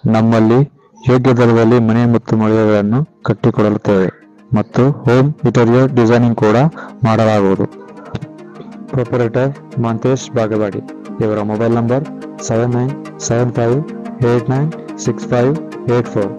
ನಮ್ಮಲ್ಲಿ ಯೋಗ್ಯ ದರದಲ್ಲಿ ಮನೆ ಮತ್ತು ಮಳಿಗೆಗಳನ್ನು ಕಟ್ಟಿಕೊಡಲುತ್ತೇವೆ ಮತ್ತು ಹೋಮ್ ಇಂಟೀರಿಯರ್ ಡಿಸೈನಿಂಗ್ ಕೂಡ ಮಾಡಲಾಗುವುದು ಪ್ರೊಪರೇಟರ್ ಮಾಂತೇಶ್ ಬಾಗವಾಡಿ ಇವರ mobile number seven nine seven five eight nine six five eight four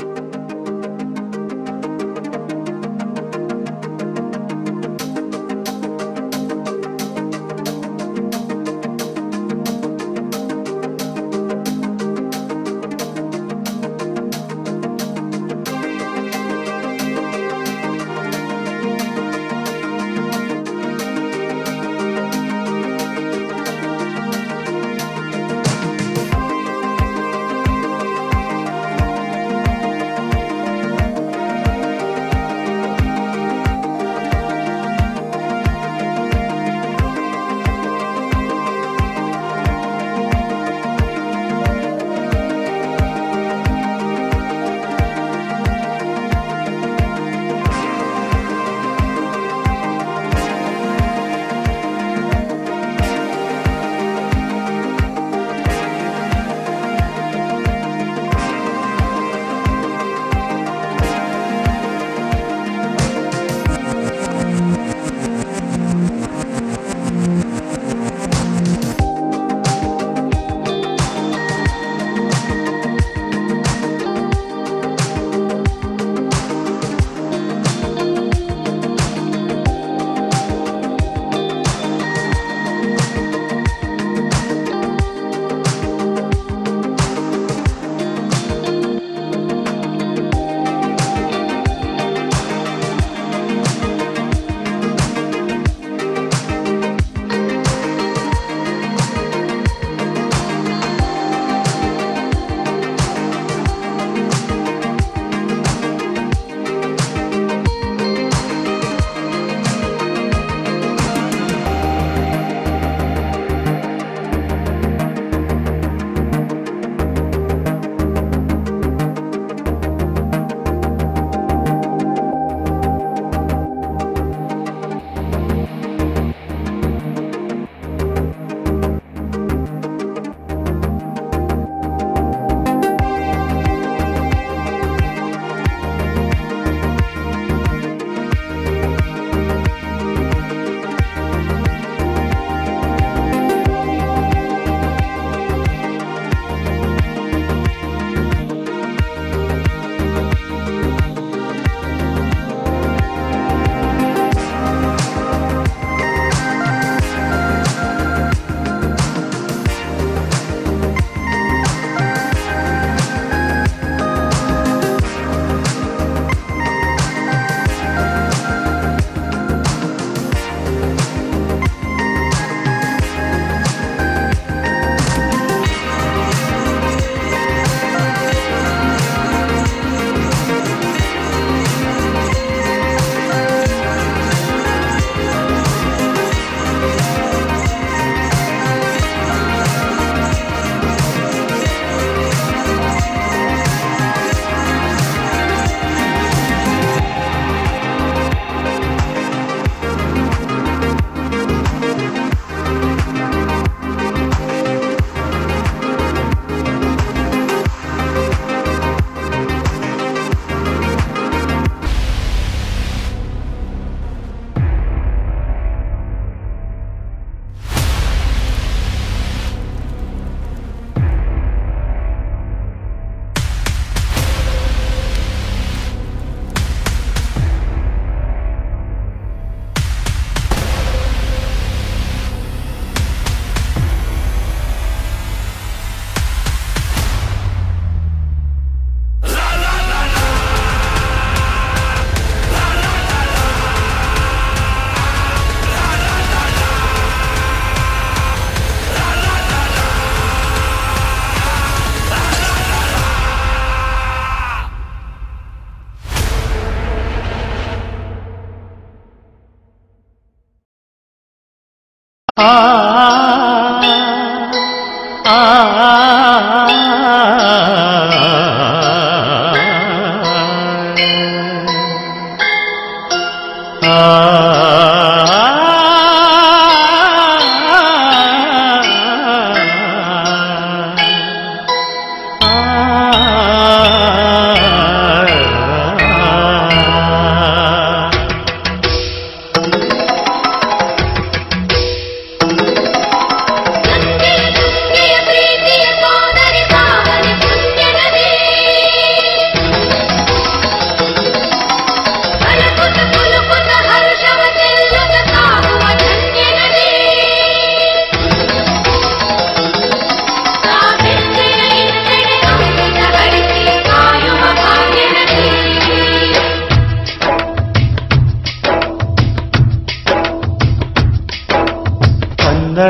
ಆ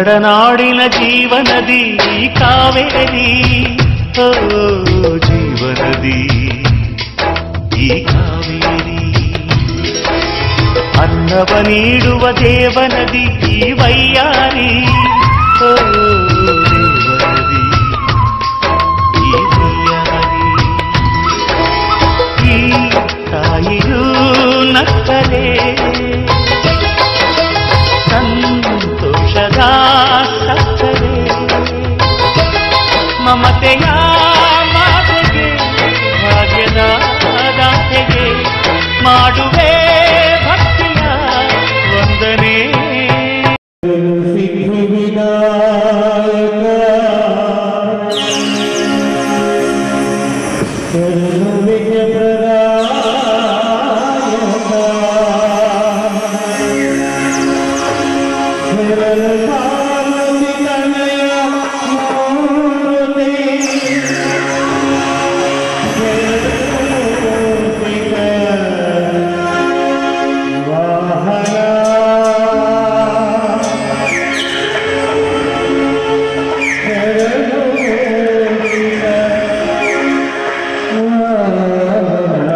ಕನ್ನಡ ನಾಡಿನ ಜೀವನದಿ ಈ ಕಾವೇರಿ ಓ ಜೀವನದಿ ಈ ಕಾವೇರಿ ಅನ್ನವ ನೀಡುವ ದೇವನದಿ ಈ ವೈಯಾರಿ ಓ ದೇವನದಿ ಈ ವೈಯಾರಿ ಈ ತಾಯಿಯೂ ನಕ್ಕಲೆ ಸಂತೋಷದ ಸಕ್ಕರೆ ಮಮತೆಯ ಮಾತೆಗೆ ಭಾಗ್ಯದ ದಾತೆಗೆ ಮಾಡುವೆ ಭಕ್ತಿಯ ವಂದನೆ Thank you.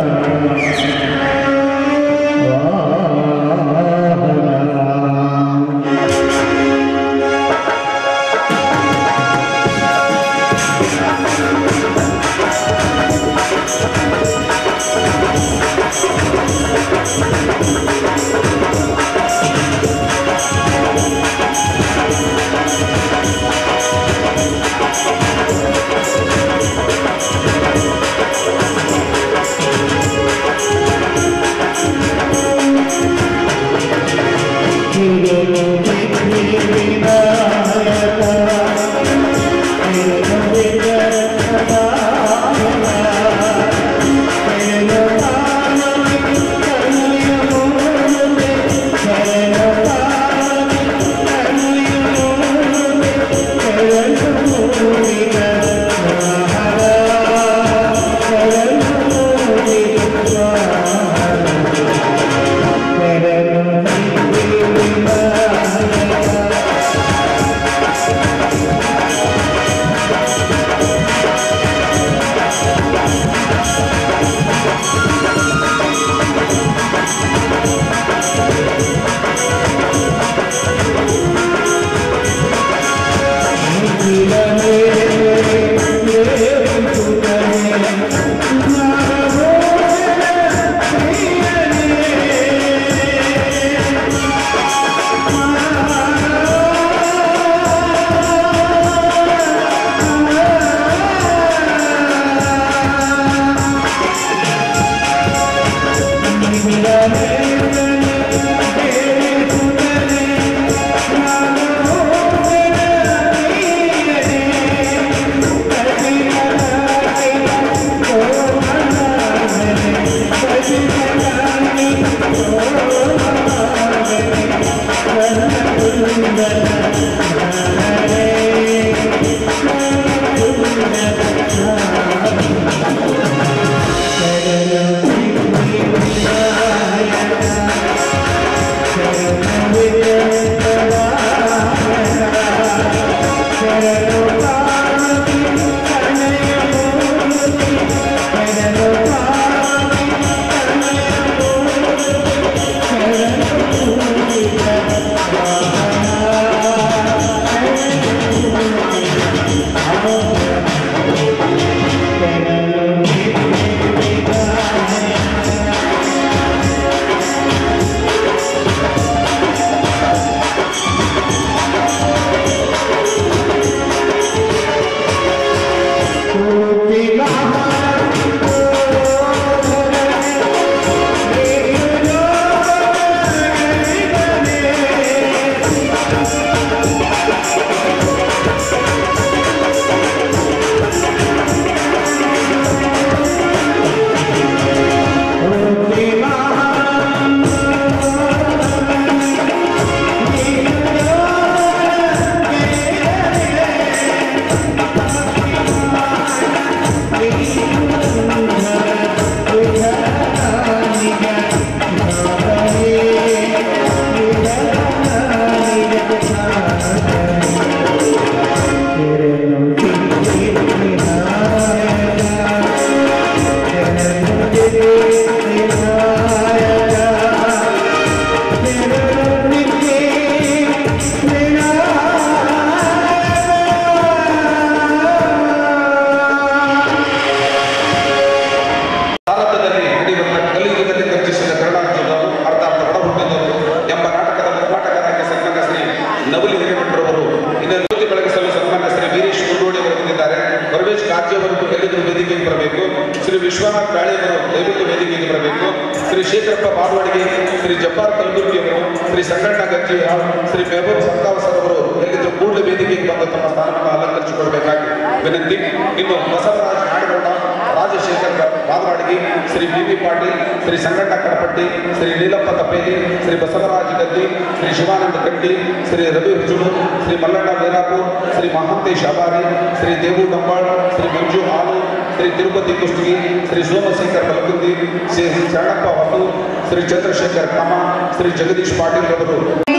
ಭಾರತದಲ್ಲಿ ನಡೆಯುವಂತಹ ಕಲಿಯುಗದಲ್ಲಿ ಗರ್ಜಿಸಿದ ಕರುಣಾರ್ಜುನರು ಅರ್ಥಾತ್ ಒಡಹುಟ್ಟಿದವರು ಎಂಬ ನಾಟಕದ ನಿರ್ಮಾಟಗಾರರಿಗೆ ಸನ್ಮಾನ್ಯ ಶ್ರೀ ನವಲಿ ಹಿರೇಮಠರವರು ಇದನ್ನು ಜ್ಯೋತಿ ಬೆಳಗಿಸಲು ಸನ್ಮಾನ್ಯ ಶ್ರೀ ವೀರೇಶ್ ಕುಂಡೋಡಿ ಅವರು ಬಂದಿದ್ದಾರೆ ಪರಮೇಶ್ ಕಾಜ್ಯವರದ್ದು ಎಲ್ಲಿದ್ರು ವೇದಿಕೆಗೆ ಬರಬೇಕು ಶ್ರೀ ವಿಶ್ವನಾಥ್ ಕಾಳೆಯವರು ದಯವಿಟ್ಟು ವೇದಿಕೆಗೆ ಬರಬೇಕು ಶ್ರೀ ಶೇಖರಪ್ಪ ಬಾರ್ವಾಡಿಗೆ ಶ್ರೀ ಜಬ್ಬಾರ್ ಕಲಬುರ್ಗಿ ಅವರು ಶ್ರೀ ಸಂಗಣ್ಣ ಗಜ್ಜಿ ಶ್ರೀ ಮೆಹಬೂಬ್ ಸಂತಾವಸರ್ ಅವರು ಎಲ್ಲಿದ್ರು ಕೂಡಲೇ ವೇದಿಕೆಗೆ ಬಂದು ತಮ್ಮ ಸ್ಥಾನವನ್ನು ಅಲಂಕರಿಸಿಕೊಳ್ಬೇಕಾಗಿ ವಿನಂತಿ ಇನ್ನು ಬಸವರಾಜ್ ನಾಡಗೌಡ ರಾಜಶೇಖರ್ ಬಾದವಾಡಿಗೆ ಶ್ರೀ ಬಿ ಬಿ ಪಾಟೀಲ್ ಶ್ರೀ ಸಂಗಣ್ಣ ಕಡಪಟ್ಟಿ ಶ್ರೀ ನೀಲಪ್ಪ ತಪ್ಪೇಲಿ ಶ್ರೀ ಬಸವರಾಜ ಗದ್ದಿ ಶ್ರೀ ಶಿವಾನಂದ ಕಟ್ಟಿ ಶ್ರೀ ರವಿ ಹುಜುಳು ಶ್ರೀ ಮಲ್ಲಣ್ಣ ವೀರಾಪುರ್ ಶ್ರೀ ಮಹಾಂತೇಶ್ ಅಬಾರಿ ಶ್ರೀ ದೇವು ಡಂಬಾಳ್ ಶ್ರೀ ಮಂಜು ಹಾಲು ಶ್ರೀ ತಿರುಪತಿ ಕುಷ್ಟಗಿ ಶ್ರೀ ಸೋಮಶೇಖರ್ ಬಲಗುಂದಿ ಶ್ರೀ ಶರಣಪ್ಪ ಹೊಸೂರ್ ಶ್ರೀ ಚಂದ್ರಶೇಖರ್ ಕಾಮ ಶ್ರೀ ಜಗದೀಶ್ ಪಾಟೀಲ್ ಅವರು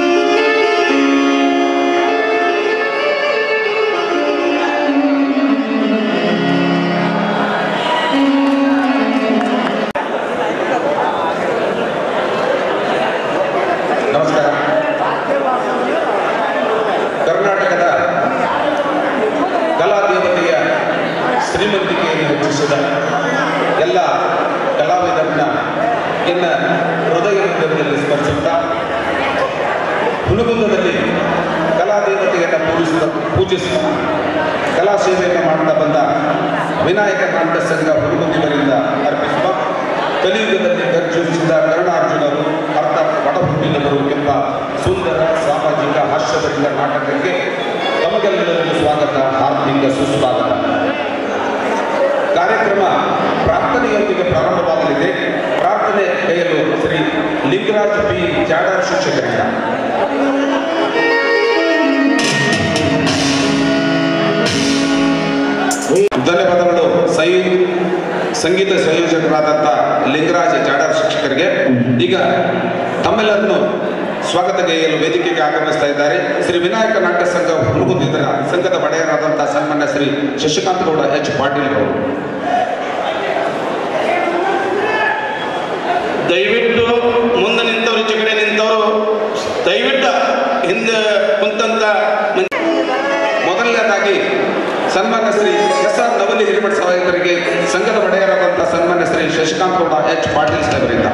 ನಮಸ್ಕಾರ ಕರ್ನಾಟಕದ ಕಲಾ ದೇವತೆಯ ಶ್ರೀಮಂತಿಕೆಯನ್ನು ಹೆಚ್ಚಿಸಿದ ಎಲ್ಲ ಕಲಾವಿದರನ್ನ ಎನ್ನ ಹೃದಯ ಹೃದಯದಲ್ಲಿ ಸ್ಮರಿಸುತ್ತಾ ಹುಣಗುಂದದಲ್ಲಿ ಕಲಾ ದೇವತೆಯನ್ನು ಪೂಜಿಸಿದ ಪೂಜಿಸುವ ಕಲಾ ಸೇವೆಯನ್ನು ಮಾಡ್ತಾ ಬಂದ ವಿನಾಯಕ ನಾಟ್ಯ ಸಂಘ ಹುಡುಗುಂದಿಗರಿಂದ ಅರ್ಪಿಸುವ ಕಲಿಯುಗದಲ್ಲಿ ಗರ್ಜಿಸಿದ ಕರುಣಾರ್ಜುನರು ಅರ್ಥಾತ್ ಒಡಹುಟ್ಟಿನವರು ಎಂಬ ಸುಂದರ ಸಾಮಾಜಿಕ ಹಾಸ್ಯಭರಿತ ನಾಟಕಕ್ಕೆ ತಮಗೆಲ್ಲರಿಗೂ ಸ್ವಾಗತ ಹಾರ್ದಿಕ ಸುಸ್ವಾಗತ ಕಾರ್ಯಕ್ರಮ ಪ್ರಾರ್ಥನೆಯೊಂದಿಗೆ ಪ್ರಾರಂಭವಾಗಲಿದೆ ಪ್ರಾರ್ಥನೆ ಕೈಯಲು ಶ್ರೀ ಲಿಂಗರಾಜ್ ಪಿ ಜಾಡರ್ ಶಿಕ್ಷಕರಿಂದ ಧನ್ಯವಾದಗಳು ಸೈ ಸಂಗೀತ ಸಂಯೋಜಕರಾದಂಥ ಲಿಂಗರಾಜ ಜಾಡರ್ ಶಿಕ್ಷಕರಿಗೆ ಈಗ ತಮ್ಮೆಲ್ಲರನ್ನು ಸ್ವಾಗತ ಗೈಯಲು ವೇದಿಕೆಗೆ ಆಗಮಿಸ್ತಾ ಇದ್ದಾರೆ ಶ್ರೀ ವಿನಾಯಕ ನಾಟ್ಯ ಸಂಘ ಹುಡುಗುತ್ತಿದ್ದರ ಸಂಘದ ಒಡೆಯರಾದಂಥ ಸನ್ಮಾನ್ಯ ಶ್ರೀ ಶಶಿಕಾಂತ್ ಗೌಡ ಎಚ್ ಪಾಟೀಲ್ ಅವರು ದಯವಿಟ್ಟು ಮುಂದೆ ನಿಂತವ್ರು ಈಚೆ ಕಡೆ ನಿಂತವರು ದಯವಿಟ್ಟು ಹಿಂದೆ ಕುಂತಂತ ಮಂದಿ ಮೊದಲನೇದಾಗಿ ಸನ್ಮಾನ್ಯ ಶ್ರೀ ಎಸ್ ಆರ್ ನವಲಿ ಹಿರಿಮಠ ಸಹಾಯಕರಿಗೆ ಸಂಘದ ಒಡೆಯರಾದಂಥ ಸನ್ಮಾನ್ಯ ಶ್ರೀ ಶಶಿಕಾಂತ್ ಗೌಡ ಎಚ್ ಪಾಟೀಲ್ ಸಾಹೇಬರಿಂದ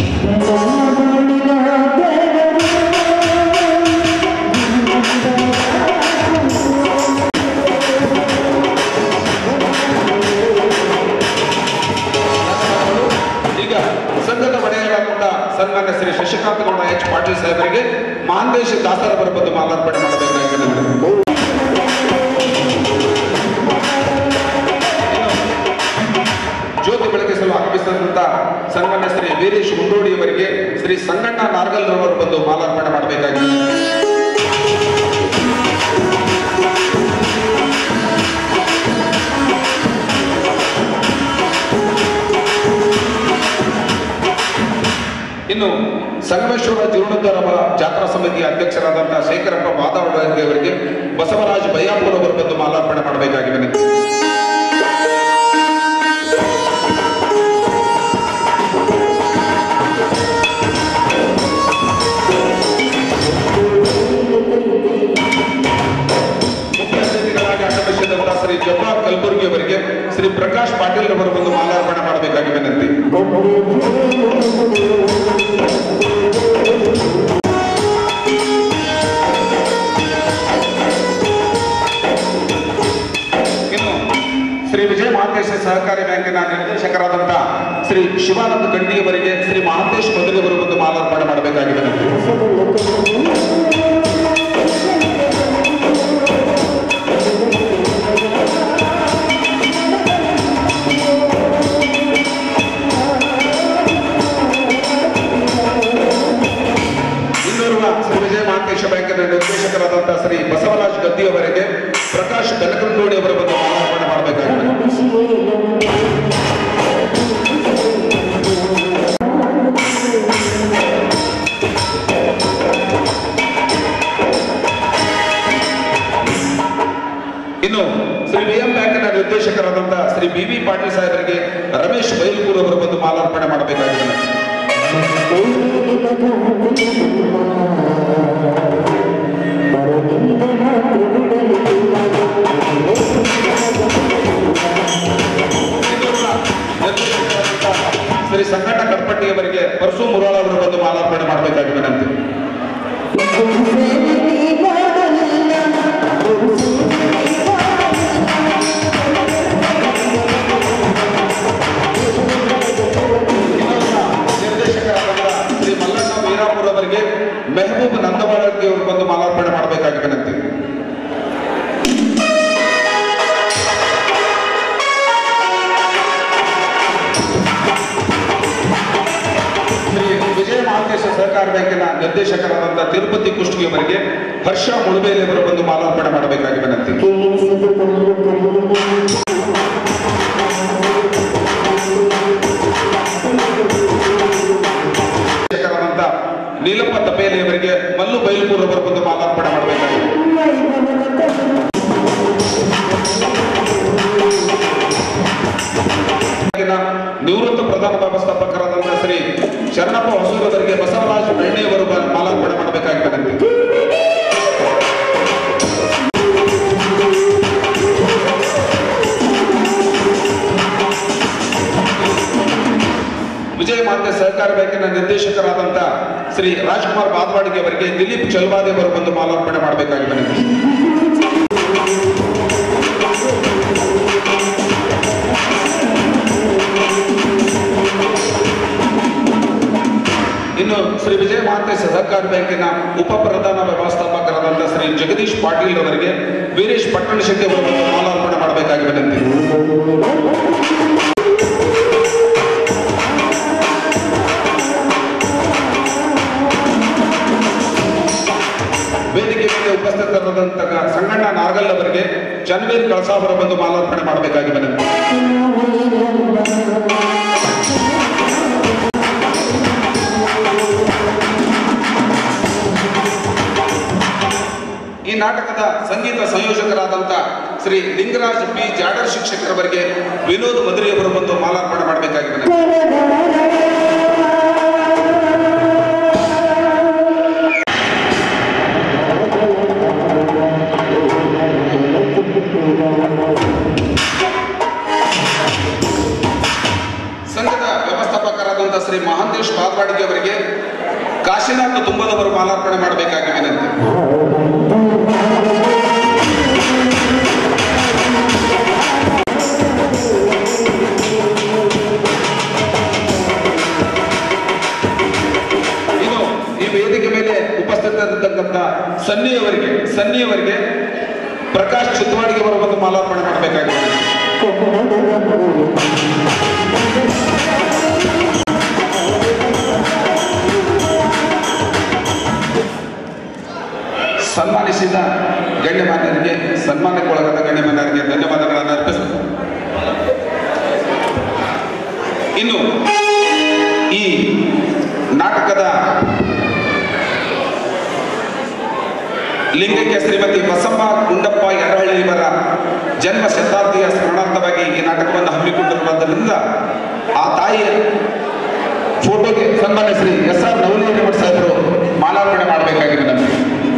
ಈಗ ಸಂಘದ ಒಡೆಯರಾದಂಥ ಸನ್ಮಾನ್ಯ ಶ್ರೀ ಶಶಿಕಾಂತ್ ಗೌಡ ಎಚ್ ಪಾಟೀಲ್ ಸಾಹೇಬರಿಗೆ ಮಹಾಂತೇಶ ದಾಸರವರ ಬಂದು ಮಾಲಾರ್ಪಣೆ ಮಾಡಬೇಕಾಗಿ ವಿನಂತಿ. ಜ್ಯೋತಿ ಬೆಳಗಿಸಲು ಆಗಮಿಸಿದಂತ ಸನ್ಮಾನ್ಯ ಶ್ರೀ ವೀರೇಶ್ ಗುಂಡೋಡಿಯವರಿಗೆ ಶ್ರೀ ಸಂಗಣ್ಣ ನಾರ್ಗಲ್ರವರು ಬಂದು ಮಾಲಾರ್ಪಣೆ ಮಾಡಬೇಕಾಗಿದೆ ಇನ್ನು ಸಂಗಮೇಶ್ವರ ಜೀರ್ಣೋದ್ಧಾರ ಜಾತ್ರಾ ಸಮಿತಿಯ ಅಧ್ಯಕ್ಷರಾದಂತಹ ಶೇಖರಪ್ಪ ಮಾದಾವಡಿ ಅವರಿಗೆ ಬಸವರಾಜ್ ಬಯ್ಯಾಪುರ ಅವರು ಬಂದು ಮಾಲಾರ್ಪಣೆ ಮಾಡಬೇಕಾಗಿ ವಿನಂತಿ ಮುಖ್ಯ ಅತಿಥಿಗಳಾಗಿ ಆಗಮಿಸಿದಂತ ಶ್ರೀ ಜಬ್ಬಾರ್ ಕಲಬುರ್ಗಿ ಅವರಿಗೆ ಶ್ರೀ ಪ್ರಕಾಶ್ ಪಾಟೀಲ್ ಅವರು ಬಂದು ಮಾಲಾರ್ಪಣೆ ಮಾಡಬೇಕಾಗಿ ವಿನಂತಿ ಇನ್ನು ಶ್ರೀ ವಿಜಯ ಮಹಾಂತೇಶ ಸಹಕಾರಿ ಬ್ಯಾಂಕಿನ ನಿರ್ದೇಶಕರಾದಂಥ ಶ್ರೀ ಶಿವಾನಂದ ಗಂಡಿಯವರಿಗೆ ಶ್ರೀ ಮಹಾಂತೇಶ್ ಮದುವೆಯವರು ಬಂದು ಮಾಲಾರ್ಪಣೆ ಮಾಡಬೇಕಾಗಿ ವಿನಂತಿ ಇನ್ನೋರ್ವ ಶ್ರೀ ವಿಜಯ ಮಹಾಂತೇಶ ಬ್ಯಾಂಕಿನ ನಿರ್ದೇಶಕರಾದಂತಹ ಶ್ರೀ ಬಸವರಾಜ್ ಗದ್ದಿ ಅವರಿಗೆ ಪ್ರಕಾಶ್ ಬೆನಕಂಡೋಡಿ ಅವರ ಬಂದು ಮಾಲಾರ್ಪಣೆ ಮಾಡಬೇಕಾಗಿದೆ ಬೈಲ್ಪುರ್ ಅವರು ಬಂದು ಮಾಲಾರ್ಪಣೆ ಮಾಡಬೇಕಾಗಿದೆ ಶ್ರೀ ಸಂಗಣ್ಣ ಕಟ್ಪಟ್ಟಿಯವರಿಗೆ ಪರಸು ಮುರಾಳ ಅವರು ಬಂದು ಮಾಲಾರ್ಪಣೆ ಮಾಡಬೇಕಾಗಿ ವಿನಂತಿ ನಿರ್ದೇಶಕರಾದ ಶ್ರೀ ಮಲ್ಲಣ್ಣ ವೀರಾಪುರ ಅವರಿಗೆ ಮೆಹಬೂಬ್ ನಂದವಾಳಗಿ ಅವರು ಬಂದು ಮಾಲಾರ್ಪಣೆ ಮಾಡಬೇಕಾಗಿ ವಿನಂತಿ ಶ್ರೀ ವಿಜಯ ಮಹಾಂತೇಶ ಸಹಕಾರ ಬ್ಯಾಂಕಿನ ನಿರ್ದೇಶಕರಾದಂತಹ ತಿರುಪತಿ ಕುಷ್ಟಗಿ ಅವರಿಗೆ ಹರ್ಷ ಮುಳುಬೇಲಿ ಅವರು ಬಂದು ಮಾಲಾರ್ಪಣೆ ಮಾಡಬೇಕಾಗಿ ವಿನಂತಿ ನಿರ್ದೇಶಕರಾದಂಥ ನೀಲಪ್ಪ ತಪೇಲಿ ಅವರಿಗೆ ಮಲ್ಲು ಬೈಲ್ಪುರ್ ಅವರು ಬಂದು ಮಾಲಾರ್ಪಣೆ ಮಾಡಬೇಕಾಗಿದೆ ಬ್ಯಾಂಕಿನ ನಿವೃತ್ತ ಪ್ರಧಾನ ವ್ಯವಸ್ಥಾಪಕರಾದಂತಹ ಶ್ರೀ ಶರಣಪ್ಪ ಹೊಸೂರವರಿಗೆ ಬಸವರಾಜ ಬೆಣ್ಣೆಯವರು ಬ- ಮಾಲಾರ್ಪಣೆ ಮಾಡಬೇಕಾಗಿ ವಿನಂತಿ ವಿಜಯ ಮಾತೆ ಸಹಕಾರ ಬ್ಯಾಂಕಿನ ನಿರ್ದೇಶಕರಾದಂಥ ಶ್ರೀ ರಾಜ್ಕುಮಾರ್ ಬಾದ್ವಾಡಿಗೆ ಅವರಿಗೆ ದಿಲೀಪ್ ಚಲ್ವಾದಿ ಅವರು ಬಂದು ಮಾಲಾರ್ಪಣೆ ಮಾಡಬೇಕಾಗಿ ವಿನಂತಿ ಇನ್ನು ಶ್ರೀ ವಿಜಯ ಮಹಾಂತೆ ಸಹಕಾರ ಬ್ಯಾಂಕಿನ ಉಪ ಪ್ರಧಾನ ವ್ಯವಸ್ಥಾಪಕರಾದಂಥ ಶ್ರೀ ಜಗದೀಶ್ ಪಾಟೀಲ್ ಅವರಿಗೆ ವೀರೇಶ್ ಪಟ್ಟಣ ಶೆಟ್ಟಿ ಅವರು ಬಂದು ಮಾಲಾರ್ಪಣೆ ಮಾಡಬೇಕಾಗಿ ವಿನಂತಿ ವೇದಿಕೆ ಮೇಲೆ ಉಪಸ್ಥಿತರಾದಂತಹ ಸಂಗಣ್ಣ ನಾರ್ಗಲ್ ಅವರಿಗೆ ಚನ್ವೀರ್ ಕಳಸಾವರ ಬಂದು ಮಾಲಾರ್ಪಣೆ ಮಾಡಬೇಕಾಗಿ ವಿನಂತಿ ಈ ನಾಟಕದ ಸಂಗೀತ ಸಂಯೋಜಕರಾದಂಥ ಶ್ರೀ ಲಿಂಗರಾಜ್ ಪಿ ಜಾಡರ್ ಶಿಕ್ಷಕರವರಿಗೆ ವಿನೋದ್ ಮದುರೆಯವರು ಬಂದು ಮಾಲಾರ್ಪಣೆ ಮಾಡಬೇಕಾಗಿ ವಿನಂತಿ ಸಂಘದ ವ್ಯವಸ್ಥಾಪಕರಾದಂಥ ಶ್ರೀ ಮಹಾಂತೇಶ್ ಬಾದ್ವಾಡಿಗೆ ಅವರಿಗೆ ಕಾಶಿನಾಥ ತುಂಬದವರು ಮಾಲಾರ್ಪಣೆ ಮಾಡಬೇಕಾಗಿ ವಿನಂತಿ ಇನ್ನು ಈ ವೇದಿಕೆ ಮೇಲೆ ಉಪಸ್ಥಿತರಿರ್ತಕ್ಕಂಥ ಸನ್ನಿಯವರಿಗೆ ಸನ್ನಿಯವರಿಗೆ ಪ್ರಕಾಶ್ ಚಿತ್ವಾಡಿಗೆ ಅವರು ಬಂದು ಮಾಲಾರ್ಪಣೆ ಮಾಡಬೇಕಾಗಿದೆ ಸನ್ಮಾನಿಸಿದ ಗಣ್ಯಮಾನ್ಯರಿಗೆ ಸನ್ಮಾನಕ್ಕೊಳಗಾದ ಗಣ್ಯಮಾನ್ಯರಿಗೆ ಧನ್ಯವಾದಗಳನ್ನು ಅರ್ಪಿಸುತ್ತೇನೆ ಇನ್ನು ಈ ನಾಟಕದ ಲಿಂಗಕ್ಕೆ ಶ್ರೀಮತಿ ಬಸಮ್ಮ ಗುಂಡಪ್ಪ ಯರಹಳ್ಳಿ ಇವರ ಜನ್ಮ ಶತಾಬ್ದಿಯ ಸ್ಮರಣಾರ್ಥವಾಗಿ ಈ ನಾಟಕವನ್ನು ಹಮ್ಮಿಕೊಂಡಿರುವುದರಿಂದ ಆ ತಾಯಿಯ ಫೋಟೋಗೆ ಸನ್ಮಾನ್ಯ ಶ್ರೀ ಎಸ್ ಆರ್ ನವಲಿ ಮಠ ಸಾಹೇಬರು ಮಾಲಾರ್ಪಣೆ ಮಾಡಬೇಕಾಗಿದೆ ನಮಗೆ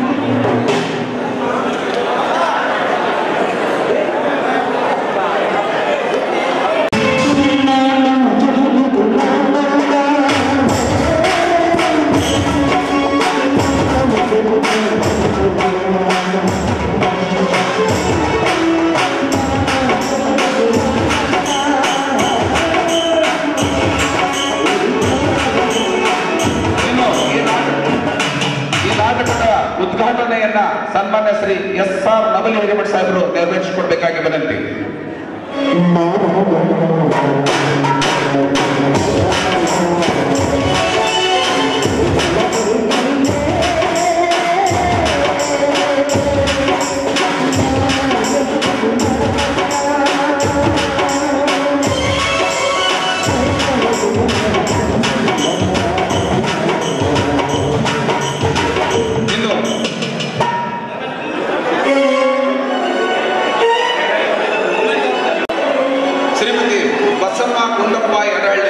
ಇನ್ನು ಈ ನಾಟಕ ಈ ನಾಟಕದ ಉದ್ಘಾಟನೆಯನ್ನ ಸನ್ಮಾನ್ಯ ಶ್ರೀ ಎಸ್ ಆರ್ ನವಲಿ ಹಿರೇಮಠ ಸಾಹೇಬರು ನೆರವೇರಿಸಿಕೊಡ್ಬೇಕಾಗಿ ವಿನಂತಿ ಇನ್ನು ಶ್ರೀಮತಿ ಬಸಮ್ಮ ಗುಂಡಪ್ಪ ಯರಹಳ್ಳಿ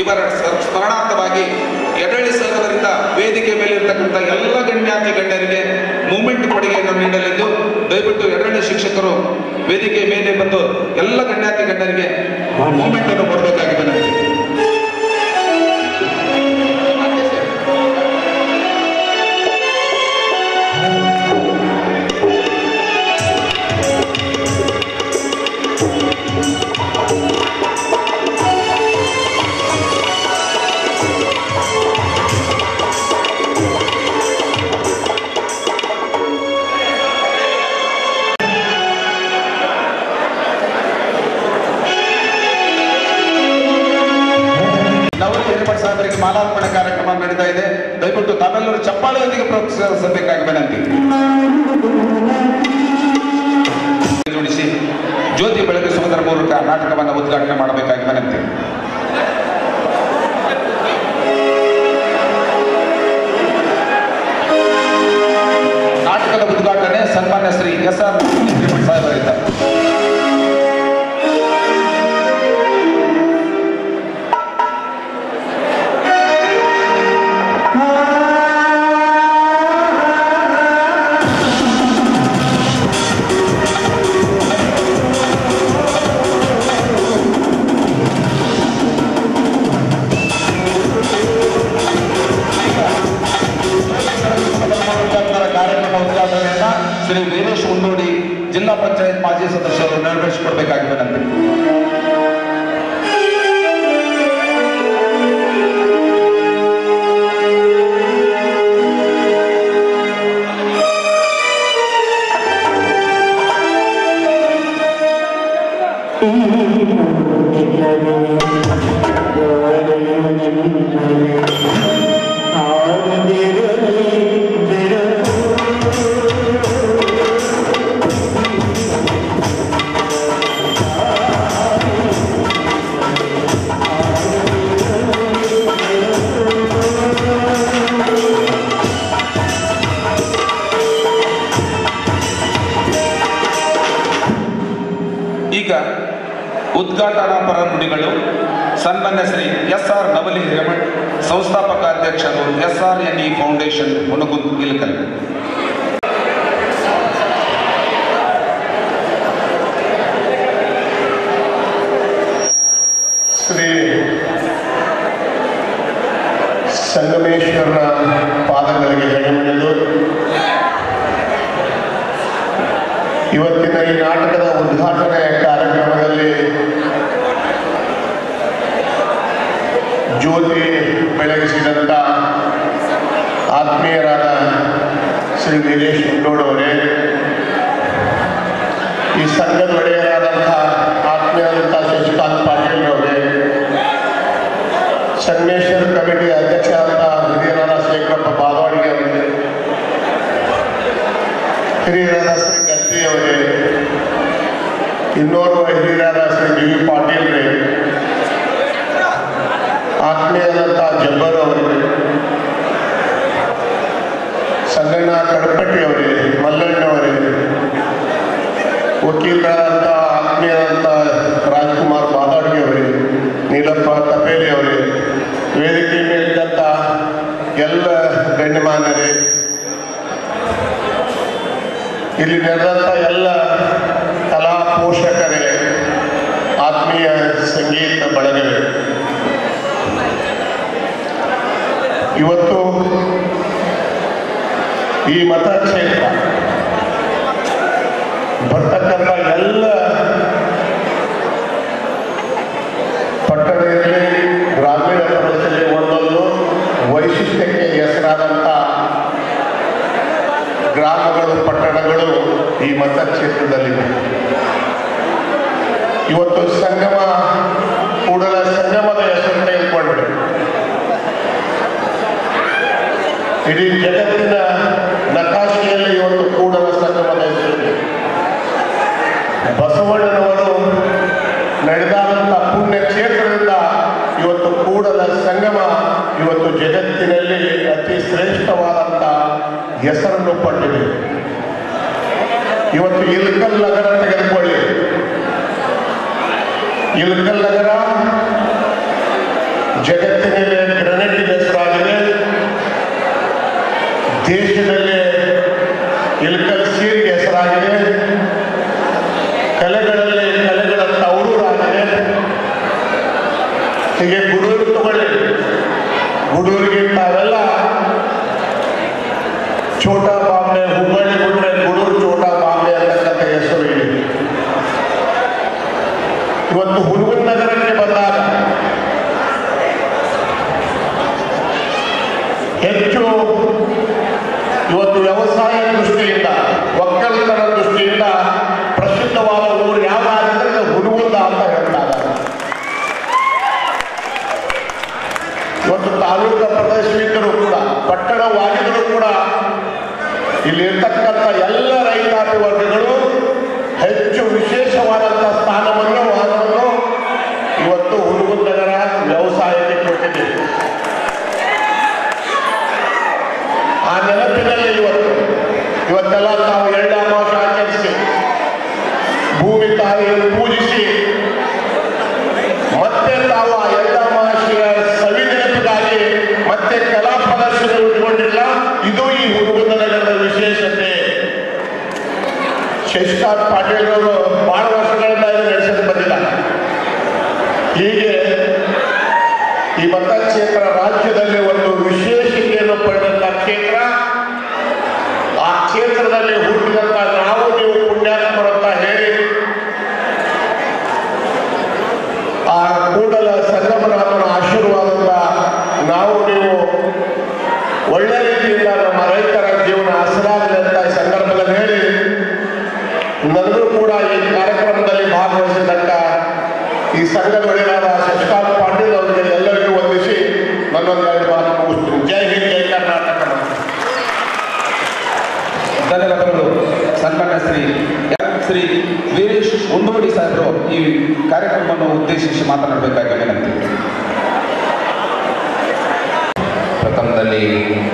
ಇವರ ಸ- ಸ್ಮರಣಾರ್ಥವಾಗಿ ಎಡಳಿ ಸಂಘದಿಂದ ವೇದಿಕೆ ಮೇಲೆ ಇರತಕ್ಕಂಥ ಎಲ್ಲ ಗಣ್ಯಾತಿ ಗಣ್ಯರಿಗೆ ಮೂಮೆಂಟ್ ಕೊಡುಗೆಯನ್ನು ನೀಡಲೆಂದು ದಯವಿಟ್ಟು ಎಡಳಿ ಶಿಕ್ಷಕರು ವೇದಿಕೆ ಮೇಲೆ ಬಂದು ಎಲ್ಲ ಗಣ್ಯಾತಿ ಗಣ್ಯರಿಗೆ ಮೂಮೆಂಟ್ ಅನ್ನು ಕೊಡಬೇಕಾಗಿ ವಿನಂತಿ ನವಲಿ ಹಿರೇಮಠ ಸಾಹೇಬರಿಗೆ ಮಾಲಾರ್ಪಣೆ ಕಾರ್ಯಕ್ರಮ ನಡೀತಾ ಇದೆ ದಯವಿಟ್ಟು ತಾವೆಲ್ಲರೂ ಚಪ್ಪಾಳೆಯೊಂದಿಗೆ ಪ್ರೋತ್ಸಾಹಿಸಬೇಕಾಗಿ ವಿನಂತಿ ಜೋಡಿಸಿ ಜ್ಯೋತಿ ಬೆಳಗಿಸುವುದರ ಮೂಲಕ ನಾಟಕವನ್ನು ಉದ್ಘಾಟನೆ ಮಾಡಬೇಕಾಗಿ ವಿನಂತಿ ನಾಟಕದ ಉದ್ಘಾಟನೆ ಸನ್ಮಾನ್ಯ ಶ್ರೀ ಎಸ್ ಆರ್ ಹಿರೇಮಠ ಸಾಹೇಬರಿಂದ ಉದ್ಘಾಟನಾ ಕಾರ್ಯಕ್ರಮ ಉದ್ಘಾಟನೆಯನ್ನ ಶ್ರೀ ವೀರೇಶ್ ಉಂಡೋಡಿ ಜಿಲ್ಲಾ ಪಂಚಾಯತ್ ಮಾಜಿ ಸದಸ್ಯರು ನೆರವೇರಿಸಿಕೊಡ್ಬೇಕಾಗಿ ವಿನಂತಿ ಈಗ ಉದ್ಘಾಟನಾ ಪರ ನುಡಿಗಳು ಸನ್ಮಾನ್ಯ ಶ್ರೀ ಎಸ್ ಆರ್ ನವಲಿ ಹಿರೇಮಠ್ ಸಂಸ್ಥಾಪಕ ಅಧ್ಯಕ್ಷರು S R N E foundation Hunagund Ilkal Shri ಸಂಗಮೇಶ್ವರನ ಪಾದಗಳಿಗೆ ಹೆಗಮೆಳೆದು ಇವತ್ತಿನ ಈ ನಾಟಕದ ಉದ್ಘಾಟನೆ ಕಾರ್ಯಕ್ರಮದಲ್ಲಿ ಜ್ಯೋತಿ ಬೆಳಗಿಸಿದಂಥ ಆತ್ಮೀಯರಾದ ಶ್ರೀ ವೀರೇಶ್ ಉಂಡೋಡವರೇ ಈ ಸಂಘದ ಒಡೆಯರಾದಂಥ ಆತ್ಮೀಯರಾದಂಥ ಶಶಿಕಾಂತ್ ಪಾಟೀಲ್ ಅವರೇ ಸಂಗಮೇಶ್ವರ ಕಮಿಟಿ ಅಧ್ಯಕ್ಷರಾದ ಹಿರಿಯರಾದ ಶೇಖರಪ್ಪ ಬಾದವಾಡಿಗೆ ಅವರೇ ಹಿರಿಯರಾದ ಶ್ರೀ ಗದ್ದೆ ಅವರೇ ಇನ್ನೋರ್ವ ಹಿರಿಯರಾದ ಶ್ರೀ ಡಿ ವಿ ಪಾಟೀಲ್ ರೇ ಆತ್ಮೀಯರಾದಂಥ ಜಬ್ಬರ್ ಅವರೇ ಸಂಗಣ್ಣ ಕಡಪಟ್ಟಿ ಅವರೇ ಮಲ್ಲಣ್ಣ ಅವರೇ ವಕೀಲರಾದಂಥ ಆತ್ಮೀಯರಾದಂಥ ರಾಜ್ಕುಮಾರ್ ಬಾದಾಡ್ಗೆ ಅವರೇ ನೀಲಪ್ಪ ತಪೇಲಿ ಅವರೇ ವೇದಿಕೆ ಮೇಲಿದ್ದಂಥ ಎಲ್ಲ ಗಣ್ಯಮಾನ್ಯರೇ ಇಲ್ಲಿ ನಡೆದಂಥ ಎಲ್ಲ ಕಲಾ ಪೋಷಕರೇ ಆತ್ಮೀಯ ಸಂಗೀತ ಬಳಗವೇ ಇವತ್ತು ಈ ಮತಕ್ಷೇತ್ರ ಬರ್ತಕ್ಕಂಥ ಎಲ್ಲ ಪಟ್ಟಣದಲ್ಲಿ ಗ್ರಾಮೀಣ ಪ್ರದೇಶದಲ್ಲಿ ಒಂದೊಂದು ವೈಶಿಷ್ಟ್ಯಕ್ಕೆ ಹೆಸರಾದಂಥ ಗ್ರಾಮಗಳು ಪಟ್ಟಣಗಳು ಈ ಮತಕ್ಷೇತ್ರದಲ್ಲಿವೆ ಇವತ್ತು ಸಂಗಮ ಕೂಡಲ ಸಂಗಮದ ಹೆಸರು ತೆಗೆದುಕೊಂಡ್ರೆ ಇಡೀ ಜಗತ್ತಿನ ನಕಾಶೆಯಲ್ಲಿ ಇವತ್ತು ಕೂಡಲ ಸಂಗಮದ ಹೆಸರಿದೆ ಬಸವಣ್ಣನವರು ನಡೆದಾದಂಥ ಪುಣ್ಯ ಕ್ಷೇತ್ರದಿಂದ ಇವತ್ತು ಕೂಡಲ ಸಂಗಮ ಇವತ್ತು ಜಗತ್ತಿನಲ್ಲಿ ಅತಿ ಶ್ರೇಷ್ಠವಾದಂಥ ಹೆಸರನ್ನು ಪಡೆದಿದೆ ಇವತ್ತು ಇಲ್ಕಲ್ ನಗರ ತೆಗೆದುಕೊಳ್ಳಿ ಇಲ್ಕಲ್ ನಗರ ಜಗತ್ತಿನಲ್ಲಿ ಗ್ರೆನೇಡಿನ ಹೆಸರಾಗಿದೆ ದೇಶದಲ್ಲಿ ಇಲ್ಕಲ್ ಸೀರ್ಗೆ ಹೆಸರಾಗಿದೆ ಕಲೆಗಳಲ್ಲಿ ಕಲೆಗಳ ತವರೂರಾಗಿದೆ ಹೀಗೆ ಗುಡೂರು ತಗೊಳ್ಳಿ ಗುಡೂರಿಗೆ ತಾವೆಲ್ಲ ಛೋಟಾ ಬಾಂಬೆ ಹುಬ್ಬಳ್ಳಿ ಬಿಟ್ರೆ ಗುಡೂರು ಛೋಟಾ ಬಾಂಬೆ ಅಂತಕ್ಕಂಥ ಹೆಸರು ಇದೆ ಇವತ್ತು ಹುಡುಗನ ನಗರಕ್ಕೆ ಬಂದಾಗ ಹೆಚ್ಚು ಇವತ್ತು ವ್ಯವಸಾಯ ದೃಷ್ಟಿಯಿಂದ ಒಕ್ಕಲ್ತನ ದೃಷ್ಟಿಯಿಂದ ಪ್ರಸಿದ್ಧವಾದ ಊರು ಯಾವ್ದಾದ್ರೆ ಅದು ಹುಡುಗುಂದ ಅಂತ ಹೇಳ್ತಾರೆ ಇವತ್ತು ತಾಲೂಕು ಪ್ರದೇಶವಿದ್ದರೂ ಕೂಡ ಪಟ್ಟಣವಾಗಿದ್ದರೂ ಕೂಡ ಇಲ್ಲಿರ್ತಕ್ಕಂಥ ಎಲ್ಲ ರೈತಾಪಿ ವರ್ಗಗಳು ಹೆಚ್ಚು ವಿಶೇಷವಾದಂಥ ಸ್ಥಾನವನ್ನು ವಾದವನ್ನು ಇವತ್ತು ಹುಡುಗುಂದ ನಗರ ವ್ಯವಸಾಯಕ್ಕೆ ಕೊಟ್ಟಿದೆ ಆ ನೆನಪಿನಲ್ಲಿ ಇವತ್ತು ಇವತ್ತೆಲ್ಲ ತಾವು ಎರಡು ಅಮಾವಾಸ್ಯ ಆಚರಿಸಿ ಭೂಮಿ ತಾಯಿಯನ್ನು ಪೂಜಿಸಿ ಮತ್ತೆ ತಾವು ಆ ಎರಡು ಅಮಾವಾಸ್ಯೆಯ ಸವಿ ನೆನಪಿಗಾಗಿ ಮತ್ತೆ ಕಲಾ ಪ್ರದರ್ಶನ ಇಟ್ಕೊಂಡಿಲ್ಲ ಇದು ಈ ಹುಡುಗನ ನಗರದ ವಿಶೇಷತೆ ಶಶಿಕಾಂತ್ ಪಾಟೀಲ್ ಅವರು ಬಹಳ ವರ್ಷಗಳಿಂದ ಇದು ನಡೆಸಿದ್ದು ಬಂದಿದ್ದಾರೆ ಹೀಗೆ ಈ ಮತಕ್ಷೇತ್ರ ರಾಜ್ಯದಲ್ಲಿ ಒಂದು ವಿಶೇಷತೆಯನ್ನು ಪಡೆದಂತ ಕ್ಷೇತ್ರ ಆ ಕ್ಷೇತ್ರದಲ್ಲಿ ಹುಟ್ಟಿದಂತ ನಾವು ನೀವು ಪುಣ್ಯಾತ್ಮರಂತ ಹೇಳಿ ಆ ಕೂಡಲ ಸಂಗಮನಾಥನ ಆಶೀರ್ವಾದದಿಂದ ನಾವು ನೀವು ಒಳ್ಳೆ ರೀತಿಯಿಂದ ನಮ್ಮ ರೈತರ ಜೀವನ ಹಸರಾಗಲಿ ಅಂತ ಈ ಸಂದರ್ಭದಲ್ಲಿ ಹೇಳಿ ನನಗೂ ಕೂಡ ಈ ಕಾರ್ಯಕ್ರಮದಲ್ಲಿ ಭಾಗವಹಿಸಿದಂತ ಈ ಸಂಘದೊಳಗಾದ ಶಶಿಕಾಂತ್ ಪಾಟೀಲ್ ಅವರಿಗೆ ಎಲ್ಲರಿಗೂ ವಂದಿಸಿ ನನ್ನೊಂದು ಎರಡು ಮಾತು ಮುಗಿಸ್ತೀನಿ ಜೈ ಹಿಂದ್ ಜೈ ಕರ್ನಾಟಕ ಧನ್ಯವಾದಗಳು ಸನ್ಮಾನ್ಯ ಶ್ರೀ ಶ್ರೀ ವೀರೇಶ್ ಉಂಡೋಡಿ ಸಾಹೇಬರು ಈ ಕಾರ್ಯಕ್ರಮವನ್ನು ಉದ್ದೇಶಿಸಿ ಮಾತನಾಡಬೇಕಾಗಿ ವಿನಂತಿ ಪ್ರಥಮದಲ್ಲಿ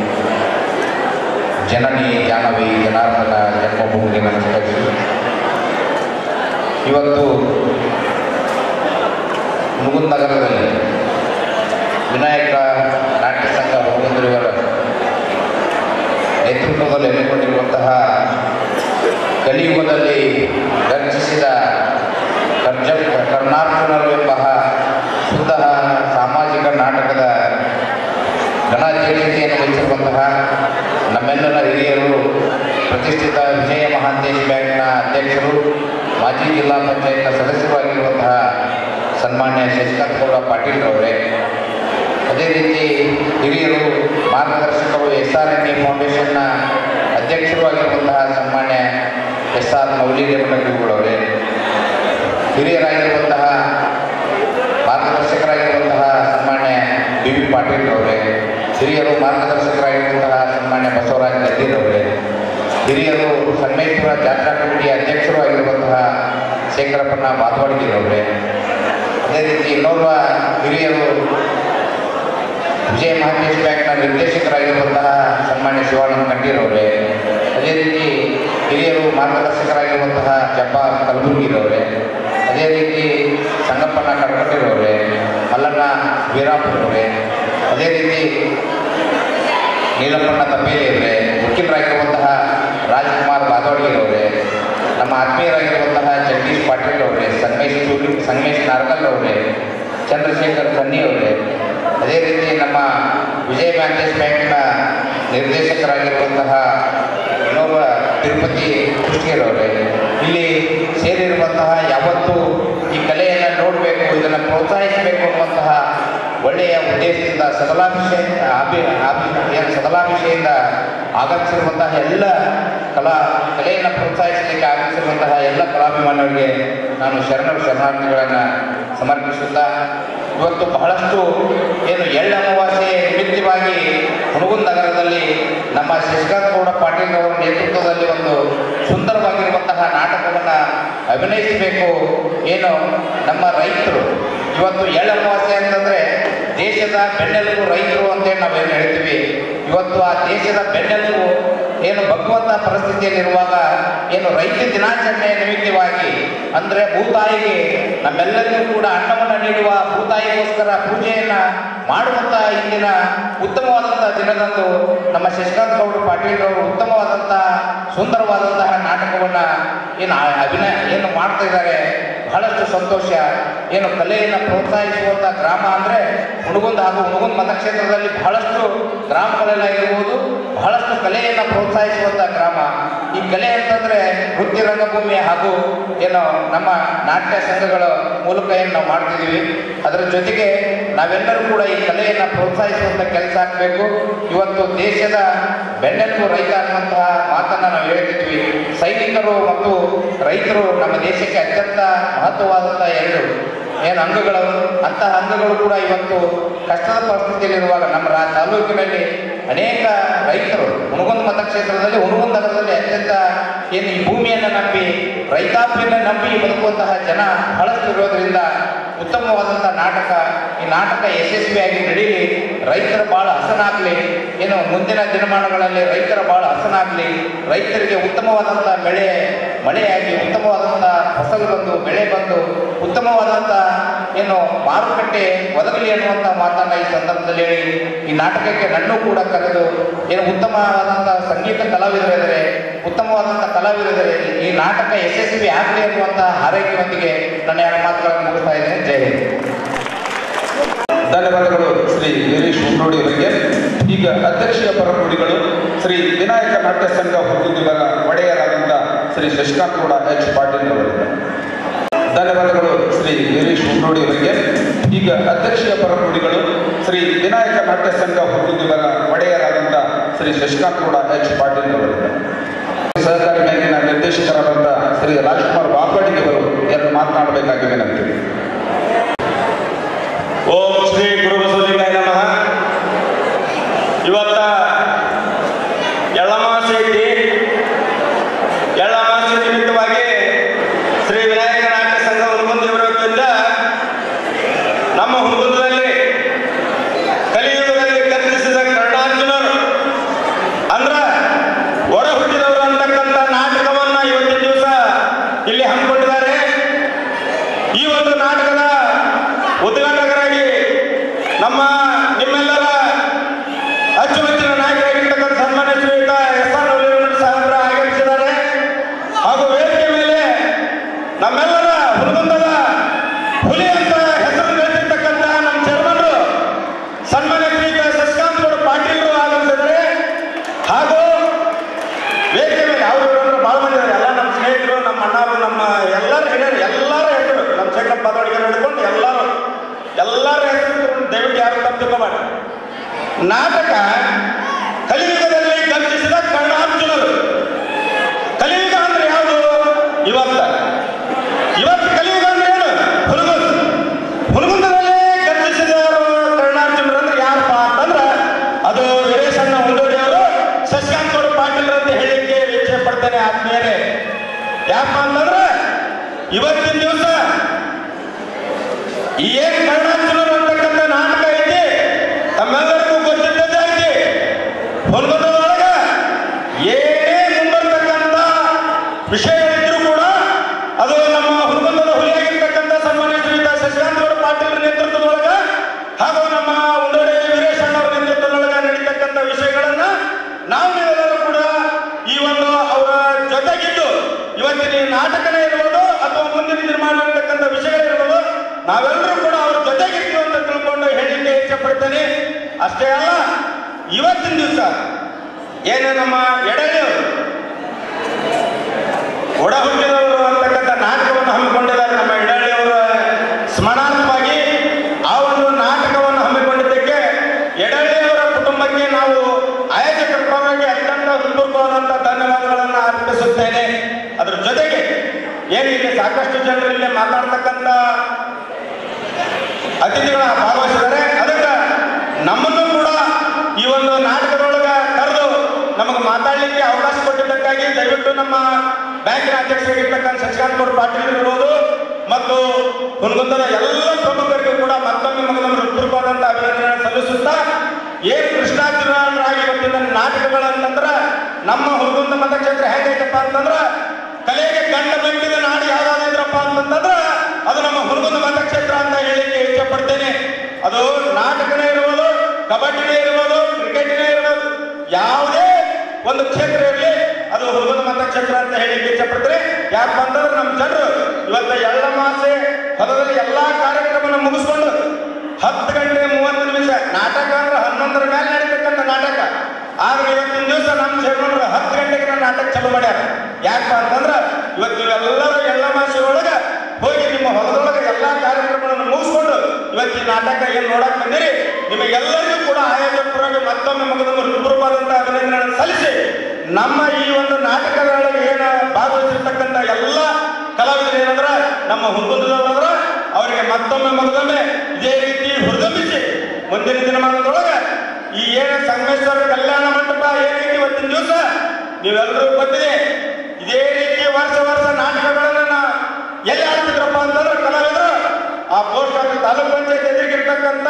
ಜನನಿ ಜಾಹ್ನವಿ ಜನಾರ್ದನ ಜನ್ಮಭೂಮಿಗೆ ನಮಸ್ಕರಿಸಿ ಇವತ್ತು ಮುಗುಂದ್ ನಗರದಲ್ಲಿ ವಿನಾಯಕ ನಾಟ್ಯ ಸಂಘ ಹೋಗುಂದ್ರಿವರ ನೇತೃತ್ವದಲ್ಲಿ ನೆಲೆಗೊಂಡಿರುವಂತಹ ಕಲಿಯುಗದಲ್ಲಿ ಗರ್ಜಿಸಿದ ಕರ್ಜ ಕರ್ನಾರ್ಜುನರು ಎಂಬ ಶುದ್ಧ ಸಾಮಾಜಿಕ ನಾಟಕದ ಘನಾಧ್ಯಕ್ಷತೆಯನ್ನು ವಹಿಸಿರುವಂತಹ ನಮ್ಮೆಲ್ಲರ ಹಿರಿಯರು ಪ್ರತಿಷ್ಠಿತ ವಿಜಯ ಮಹಾಂತೇಶ್ ಬ್ಯಾಂಕ್ನ ಅಧ್ಯಕ್ಷರು ಮಾಜಿ ಜಿಲ್ಲಾ ಪಂಚಾಯತ್ನ ಸದಸ್ಯರು ಆಗಿರುವಂತಹ ಸನ್ಮಾನ್ಯ ಶಶಿಕಾಂತ್ ಗೌಡ ಪಾಟೀಲ್ ಅವರೇ ಅದೇ ರೀತಿ ಹಿರಿಯರು ಮಾರ್ಗದರ್ಶಕರು ಎಸ್ ಆರ್ ಎನ್ ಎ ಫೌಂಡೇಶನ್ನ ಅಧ್ಯಕ್ಷರು ಆಗಿರುವಂತಹ ಸನ್ಮಾನ್ಯ ಎಸ್ ಆರ್ ಮೌಲಿ ರೇವಣಗುಗಳವರೇ ಹಿರಿಯರಾಗಿರುವಂತಹ ಮಾರ್ಗದರ್ಶಕರಾಗಿರುವಂತಹ ಸನ್ಮಾನ್ಯ ಬಿ ವಿ ಪಾಟೀಲ್ ಅವರೇ ಹಿರಿಯರು ಮಾರ್ಗದರ್ಶಕರಾಗಿರುವಂತಹ ಸನ್ಮಾನ್ಯ ಬಸವರಾಜ ಗದ್ದೀರವರೇ ಹಿರಿಯರು ಸಂಗಮೇಶ್ವರ ಜಾತ್ರಾ ಕಮಿಟಿಯ ಅಧ್ಯಕ್ಷರು ಆಗಿರುವಂತಹ ಶೇಖರಪ್ಪನ ಮಾಧವಾಡಿಗಿರವರೇ ಅದೇ ರೀತಿ ಇನ್ನೋರ್ವ ಹಿರಿಯರು ವಿಜಯ ಮಹಾಂತೇಶ್ ಬ್ಯಾಂಕ್ನ ನಿರ್ದೇಶಕರಾಗಿರುವಂತಹ ಸನ್ಮಾನ್ಯ ಶಿವಾನಂದ ಕಂಠೀರವರೇ ಅದೇ ರೀತಿ ಹಿರಿಯರು ಮಾರ್ಗದರ್ಶಕರಾಗಿರುವಂತಹ ಜಬ್ಬಾ ಕಲಬುರ್ಗಿರವರೇ ಅದೇ ರೀತಿ ಸಂಗಪ್ಪನ ಕಡ್ಕಟ್ಟಿರವರೇ ಮಲ್ಲಣ್ಣ ವೀರಾಪುರವರೇ ಅದೇ ರೀತಿ ನೀಲಪ್ಪಣ್ಣ ತಪ್ಪೇಲಿಯವರೇ ವಕೀಲರಾಗಿರುವಂತಹ ರಾಜ್ಕುಮಾರ್ ಬಾದೋಡಿಯವರೇ ನಮ್ಮ ಆತ್ಮೀಯರಾಗಿರುವಂತಹ ಜಗದೀಶ್ ಪಾಟೀಲ್ ಅವರೇ ಸಂಗಮೇಶ್ ಚೂಲಿ ಸಂಗಮೇಶ್ ನಾರ್ಕಲ್ ಅವರೇ ಚಂದ್ರಶೇಖರ್ ಸನ್ನಿ ಅವರೇ ಅದೇ ರೀತಿ ನಮ್ಮ ವಿಜಯ ಬ್ಯಾಂಕೇಶ್ ಬ್ಯಾಂಕ್ನ ನಿರ್ದೇಶಕರಾಗಿರುವಂತಹ ಇನ್ನೊಬ್ಬ ತಿರುಪತಿ ಕೃಷ್ಣರವರೇ ಇಲ್ಲಿ ಸೇರಿರುವಂತಹ ಯಾವತ್ತೂ ಈ ಕಲೆಯನ್ನು ನೋಡಬೇಕು ಇದನ್ನು ಪ್ರೋತ್ಸಾಹಿಸಬೇಕು ಅನ್ನುವಂತಹ ಒಳ್ಳೆಯ ಉದ್ದೇಶದಿಂದ ಸಕಲಾಭಿಷೇ ಅಭಿ ಅಭಿ ಏನು ಸಕಲಾಭಿಷೆಯಿಂದ ಆಗಮಿಸಿರುವಂತಹ ಎಲ್ಲ ಕಲಾ ಕಲೆಯನ್ನು ಪ್ರೋತ್ಸಾಹಿಸಲಿಕ್ಕೆ ಆಗಮಿಸಿರುವಂತಹ ಎಲ್ಲ ಕಲಾಭಿಮಾನಿಗಳಿಗೆ ನಾನು ಶರಣರು ಶರಣಾರ್ಥಿಗಳನ್ನು ಸಮರ್ಪಿಸುತ್ತಾ ಇವತ್ತು ಬಹಳಷ್ಟು ಏನು ಎಳ್ಳ ಅಮಾವಾಸ್ಯೆ ನಿಮಿತ್ತವಾಗಿ ಹುಣಗುಂದ ನಗರದಲ್ಲಿ ನಮ್ಮ ಶಶಿಕಾಂತ್ ಗೌಡ ಪಾಟೀಲ್ ಅವರ ನೇತೃತ್ವದಲ್ಲಿ ಒಂದು ಸುಂದರವಾಗಿರುವಂತಹ ನಾಟಕವನ್ನು ಅಭಿನಯಿಸಬೇಕು ಏನು ನಮ್ಮ ರೈತರು ಇವತ್ತು ಎಳ್ಳ ಅಮಾವಾಸ್ಯೆ ಅಂತಂದರೆ ದೇಶದ ಬೆನ್ನೆಲುಬು ರೈತರು ಅಂತೇಳಿ ನಾವೇನು ಹೇಳ್ತೀವಿ ಇವತ್ತು ಆ ದೇಶದ ಬೆನ್ನೆಲುಬು ಏನು ಭಗವಂತ ಪರಿಸ್ಥಿತಿಯಲ್ಲಿರುವಾಗ ಏನು ರೈತ ದಿನಾಚರಣೆ ನಿಮಿತ್ತವಾಗಿ ಅಂದರೆ ಭೂತಾಯಿಗೆ ನಮ್ಮೆಲ್ಲರಿಗೂ ಕೂಡ ಅನ್ನವನ್ನು ನೀಡುವ ಭೂತಾಯಿಗೋಸ್ಕರ ಪೂಜೆಯನ್ನು ಮಾಡುವಂಥ ಇಂದಿನ ಉತ್ತಮವಾದಂಥ ದಿನದಂದು ನಮ್ಮ ಶಶಿಕಾಂತ್ ಗೌಡರು ಪಾಟೀಲ್ ಅವರು ಉತ್ತಮವಾದಂಥ ಸುಂದರವಾದಂತಹ ನಾಟಕವನ್ನು ಏನು ಆ- ಅಭಿನಯ ಏನು ಮಾಡ್ತಾ ಇದ್ದಾರೆ ಬಹಳಷ್ಟು ಸಂತೋಷ ಏನು ಕಲೆಯನ್ನು ಪ್ರೋತ್ಸಾಹಿಸುವಂಥ ಗ್ರಾಮ ಅಂದರೆ ಹುಣಗುಂದ ಹಾಗೂ ಹುಣಗುಂದ ಮತಕ್ಷೇತ್ರದಲ್ಲಿ ಬಹಳಷ್ಟು ಗ್ರಾಮಗಳೆಲ್ಲ ಇರ್ಬೋದು ಬಹಳಷ್ಟು ಕಲೆಯನ್ನು ಪ್ರೋತ್ಸಾಹಿಸುವಂಥ ಗ್ರಾಮ ಈ ಕಲೆ ಅಂತಂದರೆ ನೃತ್ಯ ರಂಗಭೂಮಿ ಹಾಗೂ ಏನು ನಮ್ಮ ನಾಟ್ಯ ಸಂಘಗಳ ಮೂಲಕ ಏನು ನಾವು ಮಾಡ್ತಿದ್ದೀವಿ ಅದರ ಜೊತೆಗೆ ನಾವೆಲ್ಲರೂ ಕೂಡ ಈ ಕಲೆಯನ್ನು ಪ್ರೋತ್ಸಾಹಿಸುವಂಥ ಕೆಲಸ ಆಗಬೇಕು ಇವತ್ತು ದೇಶದ ಬೆನ್ನೆಲುಬು ರೈತ ಅನ್ನುವಂತಹ ಮಾತನ್ನು ನಾವು ಹೇಳ್ತಿದ್ವಿ ಸೈನಿಕರು ಮತ್ತು ರೈತರು ನಮ್ಮ ದೇಶಕ್ಕೆ ಅತ್ಯಂತ ಮಹತ್ವವಾದಂಥ ಎರಡು ಏನು ಅಂಗಗಳು ಅಂತಹ ಅಂಗಗಳು ಕೂಡ ಇವತ್ತು ಕಷ್ಟದ ಪರಿಸ್ಥಿತಿಯಲ್ಲಿರುವಾಗ ನಮ್ಮ ರಾ ತಾಲೂಕಿನಲ್ಲಿ ಅನೇಕ ರೈತರು ಹುಣಗುಂದ ಮತಕ್ಷೇತ್ರದಲ್ಲಿ ಹುಣಗುಂದ ನಗರದಲ್ಲಿ ಅತ್ಯಂತ ಏನು ಈ ಭೂಮಿಯನ್ನು ನಂಬಿ ರೈತಾಪಿಯನ್ನು ನಂಬಿ ಬದುಕುವಂತಹ ಜನ ಬಹಳಷ್ಟು ಇರೋದ್ರಿಂದ ಉತ್ತಮವಾದಂಥ ನಾಟಕ ಈ ನಾಟಕ ಯಶಸ್ವಿಯಾಗಿ ನಡೀಲಿ ರೈತರ ಭಾಳ ಹಸನಾಗಲಿ ಏನು ಮುಂದಿನ ದಿನಮಾನಗಳಲ್ಲಿ ರೈತರ ಭಾಳ ಹಸನಾಗಲಿ ರೈತರಿಗೆ ಉತ್ತಮವಾದಂಥ ಬೆಳೆ ಮಳೆಯಾಗಿ ಉತ್ತಮವಾದಂಥ ಫಸಲು ಬಂದು ಬೆಳೆ ಬಂದು ಉತ್ತಮವಾದಂಥ ಏನು ಮಾರುಕಟ್ಟೆ ಒದಗಲಿ ಅನ್ನುವಂಥ ಮಾತನ್ನು ಈ ಸಂದರ್ಭದಲ್ಲಿ ಹೇಳಿ ಈ ನಾಟಕಕ್ಕೆ ನನ್ನೂ ಕೂಡ ಕರೆದು ಏನು ಉತ್ತಮವಾದಂಥ ಸಂಗೀತ ಕಲಾವಿದರಿದ್ದಾರೆ ಉತ್ತಮವಾದಂಥ ಕಲಾವಿದರಿದ್ದಾರೆ ಈ ನಾಟಕ ಯಶಸ್ವಿ ಆಗಲಿ ಅನ್ನುವಂಥ ಹಾರೈಕೆಯೊಂದಿಗೆ ನನ್ನ ಎರಡು ಮಾತುಗಳನ್ನು ಮುಗಿಸ್ತಾ ಇದ್ದೇನೆ ಜೈ ಹಿಂದ್ ಧನ್ಯವಾದಗಳು ಶ್ರೀ ವೀರೇಶ್ ಹುಂಡೋಡಿ ಅವರಿಗೆ ಈಗ ಅಧ್ಯಕ್ಷೀಯ ಪರನುಡಿಗಳು ಶ್ರೀ ವಿನಾಯಕ ನಾಟ್ಯ ಸಂಘ ಹುಡುಗುದಿವರ ಒಡೆಯರಾದಂಥ ಶ್ರೀ ಶಶಿಕಾಂತ್ ಗೌಡ ಎಚ್ ಪಾಟೀಲ್ ಅವರಿಂದ ಧನ್ಯವಾದಗಳು ಶ್ರೀ ವೀರೇಶ್ ಹುಂಡೋಡಿ ಅವರಿಗೆ ಈಗ ಅಧ್ಯಕ್ಷೀಯ ಪರನುಡಿಗಳು ಶ್ರೀ ವಿನಾಯಕ ನಾಟ್ಯ ಸಂಘ ಹುಡುಗುದಿವರ ಒಡೆಯರಾದಂಥ ಶ್ರೀ ಶಶಿಕಾಂತ್ ಗೌಡ ಎಚ್ ಪಾಟೀಲ್ ಅವರಿಂದ ಸಹಕಾರಿ ಬ್ಯಾಂಕಿನ ನಿರ್ದೇಶಕರಾದಂಥ ಶ್ರೀ ರಾಜ್ಕುಮಾರ್ ಬಾಲ್ವಾಡಿಗೆ ಅವರು ಎರಡು ಮಾತನಾಡಬೇಕಾಗಿ ವಿನಂತಿ ಓಂ ಶ್ರೀ ಗುರು ಬಸವಲಿಂಗಾಯ ನಮಃ ಇವತ್ತ ಎಳ್ಳಮಾಸೆ ಐತಿ ಎಳ್ಳಮಾಸೆ ನಿಮಿತ್ತವಾಗಿ ಶ್ರೀ ವಿನಾಯಕ ನಾಟ್ಯ ಸಂಘ ಹುಣಗುಂದೇವರ ವತಿಯಿಂದ ನಮ್ಮ ಹುಣಗುಂದದಲ್ಲಿ ಕಲಿಯುಗದಲ್ಲಿ ಕತ್ತರಿಸಿದ ಕರ್ಣಾರ್ಜುನರು ಅಂದ್ರ ಒಡ ಹುಟ್ಟಿದವರು ಅಂತಕ್ಕಂಥ ನಾಟಕವನ್ನ ಇವತ್ತಿನ ದಿವಸ ಇಲ್ಲಿ ಹಮ್ಮಿಕೊಂಡಿದ್ದಾರೆ ಈ ಒಂದು ನಾಟಕದ ಉದ್ಘಾಟಕರಾಗಿ ನಮ್ಮ ನಿಮ್ಮೆಲ್ಲರ ಅಚ್ಚುಮೆಚ್ಚಿನ ನಾಯಕರಾಗಿರ್ತಕ್ಕಂಥ ಸನ್ಮಾನ್ಯ ಶ್ರೀಯುತ ಎಸ್ ಆರ್ ನವೀನ ಸಾಹೇಬರ ಆಗಮಿಸಿದ್ದಾರೆ ಹಾಗೂ ವೇದಿಕೆ ಮೇಲೆ ನಮ್ಮೆಲ್ಲರ ಹುಡುಗಂದದ ಹುಲಿ ಅಂತ ಹೆಸರು ಗಳಿಸಿರ್ತಕ್ಕಂಥ ನಮ್ಮ ಚೇರ್ಮನ್ರು ಸನ್ಮಾನ್ಯ ಶ್ರೀಯುತ ಶಶಿಕಾಂತ್ ಗೌಡ ಪಾಟೀಲ್ರು ಆಗಮಿಸಿದ್ದಾರೆ ಹಾಗೂ ವೇದಿಕೆ ಮೇಲೆ ಅವರು ಇವರು ಭಾಳ ಮಂದಿ ಇದ್ದಾರೆ ಎಲ್ಲ ನಮ್ಮ ಸ್ನೇಹಿತರು ನಮ್ಮ ಅಣ್ಣರು ನಮ್ಮ ಎಲ್ಲರ ಹಿರಿಯರು ಎಲ್ಲರ ಹೆಸರು ನಮ್ಮ ಶಂಕರ್ ಪದವಡಿಗೆ ಹಿಡ್ಕೊಂಡು ಎಲ್ಲರೂ ಎಲ್ಲರ ಹೆಸರು ದಯವಿಟ್ಟು ಯಾರು ತಪ್ಪು ತಿಳ್ಕೊಬೇಡಿ ನಾಟಕ ಕಲಿಯುಗದಲ್ಲಿ ಗರ್ಜಿಸಿದ ಕರ್ಣಾರ್ಜುನರು ಕಲಿಯುಗ ಅಂದ್ರೆ ಯಾವುದು ಇವತ್ತ ಇವತ್ತು ಕಲಿಯುಗ ಅಂದ್ರೆ ಏನು ಹುಡುಗರು ಹುಡುಗುಂದದಲ್ಲಿ ಗರ್ಜಿಸಿದವರು ಕರ್ಣಾರ್ಜುನರು ಅಂದ್ರೆ ಯಾರಪ್ಪ ಅಂತಂದ್ರೆ ಅದು ವೀರೇಶಣ್ಣ ಹುಂಡೋಡಿಯವರು ಶಶಿಕಾಂತ್ ಗೌಡ ಪಾಟೀಲ್ ಅಂತ ಹೇಳಿಕ್ಕೆ ಇಚ್ಛೆ ಪಡ್ತೇನೆ ಆದ್ಮೇಲೆ ಯಾಕಪ್ಪ ಅಂತಂದ್ರೆ ಇವತ್ತಿನ ದಿವಸ ಈ ಏನ್ ಕರ್ಣಾರ್ಜುನರು ಅಂತಕ್ಕಂಥ ನಾಟಕ ಐತಿ ತಮ್ಮೆಲ್ಲರಿಗೂ ಗೊತ್ತಿದ್ದದ್ದೇ ಐತಿ ಹೊಲಗದೊಳಗ ಏನೇ ಮುಂಬರ್ತಕ್ಕಂಥ ವಿಷಯಗಳಿದ್ರು ಕೂಡ ಅದು ನಮ್ಮ ಹುಡುಗಂದದ ಹುಲಿಯಾಗಿರ್ತಕ್ಕಂಥ ಸನ್ಮಾನ್ಯ ಶ್ರೀಯುತ ಶಶಿಕಾಂತ್ ಗೌಡ ಪಾಟೀಲ್ ನೇತೃತ್ವದೊಳಗ ಹಾಗೂ ನಮ್ಮ ಉಂಡೋಡಿ ವೀರೇಶಣ್ಣ ಅವರ ನೇತೃತ್ವದೊಳಗ ನಡೀತಕ್ಕಂಥ ವಿಷಯಗಳನ್ನ ನಾವು ನೀವೆಲ್ಲರೂ ಕೂಡ ಈ ಒಂದು ಅವರ ಜೊತೆಗಿದ್ದು ಇವತ್ತಿನ ಈ ನಾಟಕನೇ ಇರ್ಬೋದು ಅಥವಾ ಮುಂದಿನ ನಿರ್ಮಾಣ ಇರತಕ್ಕಂಥ ವಿಷಯಗಳಿರ್ಬೋದು ನಾವೆಲ್ಲರೂ ಕೂಡ ಅವ್ರ ಜೊತೆಗಿರ್ತೀವಿ ಅಂತ ತಿಳ್ಕೊಂಡು ಹೇಳಿಕೆ ಇಚ್ಛೆ ಪಡ್ತೇನೆ ಅಷ್ಟೇ ಅಲ್ಲ ಇವತ್ತಿನ ದಿವಸ ಏನು ನಮ್ಮ ಎಡೆಯವರು ಒಡ ಹುಟ್ಟಿದವರು ಅಂತಕ್ಕಂಥ ನಾಟಕವನ್ನು ಹಮ್ಮಿಕೊಂಡಿದ್ದಾರೆ ನಮ್ಮ ಎಡಳ್ಳಿಯವರ ಸ್ಮರಣಾರ್ಥವಾಗಿ ಆ ಒಂದು ನಾಟಕವನ್ನು ಹಮ್ಮಿಕೊಂಡಿದ್ದಕ್ಕೆ ಎಡಳ್ಳಿಯವರ ಕುಟುಂಬಕ್ಕೆ ನಾವು ಆಯೋಜಕರ ಪರವಾಗಿ ಅತ್ಯಂತ ಹೃತ್ಪೂರ್ವವಾದಂಥ ಧನ್ಯವಾದಗಳನ್ನು ಅರ್ಪಿಸುತ್ತೇನೆ ಅದರ ಜೊತೆಗೆ ಏನು ಇಲ್ಲಿ ಸಾಕಷ್ಟು ಜನರು ಇಲ್ಲಿ ಮಾತಾಡ್ತಕ್ಕಂಥ ಅತಿಥಿಗಳ ಭಾಗವಹಿಸಿದ್ದಾರೆ ಅದಕ್ಕೆ ನಮ್ಮನ್ನು ಕೂಡ ಈ ಒಂದು ನಾಟಕದೊಳಗ ಕರೆದು ನಮಗೆ ಮಾತಾಡಲಿಕ್ಕೆ ಅವಕಾಶ ಕೊಟ್ಟಿದ್ದಕ್ಕಾಗಿ ದಯವಿಟ್ಟು ನಮ್ಮ ಬ್ಯಾಂಕಿನ ಅಧ್ಯಕ್ಷರಾಗಿರ್ತಕ್ಕಂಥ ಶಶಿಕಾಂತ್ ಗೌಡ ಪಾಟೀಲ್ ಇರ್ಬೋದು ಮತ್ತು ಹುನಗುಂದದ ಎಲ್ಲ ಪ್ರಮುಖರಿಗೂ ಕೂಡ ಮತ್ತೊಮ್ಮೆ ನಮಗೆ ನಮ್ಮ ಹೃತ್ಪೂರ್ವವಾದಂಥ ಅಭಿನಂದನೆ ಸಲ್ಲಿಸುತ್ತಾ ಏನ್ ಕೃಷ್ಣಾರ್ಜುನರಾಗಿ ಇವತ್ತಿನ ನಾಟಕಗಳಂತಂದ್ರ ನಮ್ಮ ಹುನಗುಂದ ಮತಕ್ಷೇತ್ರ ಹೇಗೈತಪ್ಪ ಅಂತಂದ್ರ ಕಲೆಗೆ ಗಂಡ ಬೆಂಕಿದ ನಾಡು ಯಾವ್ದಾದ್ರಪ್ಪ ಅಂತಂದ್ರ ಅದು ನಮ್ಮ ಹುನಗುಂದ ಮತಕ್ಷೇತ್ರ ಅಂತ ಹೇಳಿಕ್ಕೆ ಇಚ್ಛೆ ಪಡ್ತೇನೆ ಅದು ನಾಟಕನೇ ಇರ್ಬೋದು ಕಬಡ್ಡಿನೇ ಇರ್ಬೋದು ಕ್ರಿಕೆಟ್ನೇ ಇರ್ಬೋದು ಯಾವುದೇ ಒಂದು ಕ್ಷೇತ್ರ ಇರಲಿ ಅದು ಹುಡುಗನ ಮತಕ್ಷೇತ್ರ ಅಂತ ಹೇಳಿ ಇಚ್ಛಪಡ್ತಾರೆ ಯಾಕೆ ಅಂತಂದ್ರೆ ನಮ್ಮ ಜನರು ಇವತ್ತು ಎಳ್ಳ ಮಾಸೆ ಹೊಲದಲ್ಲಿ ಎಲ್ಲಾ ಕಾರ್ಯಕ್ರಮನ ಮುಗಿಸ್ಕೊಂಡು ಹತ್ತು ಗಂಟೆ ಮೂವತ್ತು ನಿಮಿಷ ನಾಟಕ ಅಂದ್ರೆ ಹನ್ನೊಂದರ ಮೇಲೆ ನಡೀತಕ್ಕಂಥ ನಾಟಕ ಆದ್ರೆ ಇವತ್ತಿನ ದಿವಸ ನಮ್ಮ ಸೇರ್ಕೊಂಡ್ರೆ ಹತ್ತು ಗಂಟೆಗೆ ನಾನು ನಾಟಕ ಚಾಲು ಮಾಡ್ಯಾರ ಯಾಕಪ್ಪ ಅಂತಂದ್ರ ಇವತ್ತು ಎಲ್ಲರೂ ಎಳ್ಳ ಮಾಸೆ ಒಳಗ ಹೋಗಿ ನಿಮ್ಮ ಹೊಲದೊಳಗೆ ಎಲ್ಲಾ ಕಾರ್ಯಕ್ರಮಗಳನ್ನು ಮುಗಿಸ್ಕೊಂಡು ಇವತ್ತಿನ ನಾಟಕ ಏನ್ ನೋಡಕ್ ಬಂದಿರಿ ನಿಮಗೆಲ್ಲರಿಗೂ ಕೂಡ ಆಯೋಜಕರಾಗಿ ಮತ್ತೊಮ್ಮೆ ಮಗದೊಂದು ಹೃತ್ಪೂರ್ವವಾದಂತಹ ಅಭಿನಂದನೆಗಳನ್ನು ಸಲ್ಲಿಸಿ ನಮ್ಮ ಈ ಒಂದು ನಾಟಕದೊಳಗೆ ಏನ ಭಾಗವಹಿಸಿರ್ತಕ್ಕಂಥ ಎಲ್ಲ ಕಲಾವಿದರು ಏನಂದ್ರ ನಮ್ಮ ಹುಡುಗದವರಂದ್ರ ಅವರಿಗೆ ಮತ್ತೊಮ್ಮೆ ಮಗದೊಮ್ಮೆ ಇದೇ ರೀತಿ ಹುರಿದಂಬಿಸಿ ಮುಂದಿನ ದಿನಮಾನದೊಳಗೆ ಈ ಏನ ಸಂಗಮೇಶ್ವರ ಕಲ್ಯಾಣ ಮಂಟಪ ಏನೈತಿ ಇವತ್ತಿನ ದಿವಸ ನೀವೆಲ್ಲರೂ ಗೊತ್ತಿದೆ ಇದೇ ರೀತಿ ವರ್ಷ ವರ್ಷ ನಾಟಕಗಳನ್ನ ನಾ- ಎಲ್ಲಿ ಆಡ್ತಿದ್ರಪ್ಪ ಅಂತಂದ್ರೆ ಕಲಾವಿದರು ಆ ಪೋಸ್ಟ್ ಆಫೀಸ್ ತಾಲೂಕ್ ಪಂಚಾಯತ್ ಎದುರಿಗಿರ್ತಕ್ಕಂಥ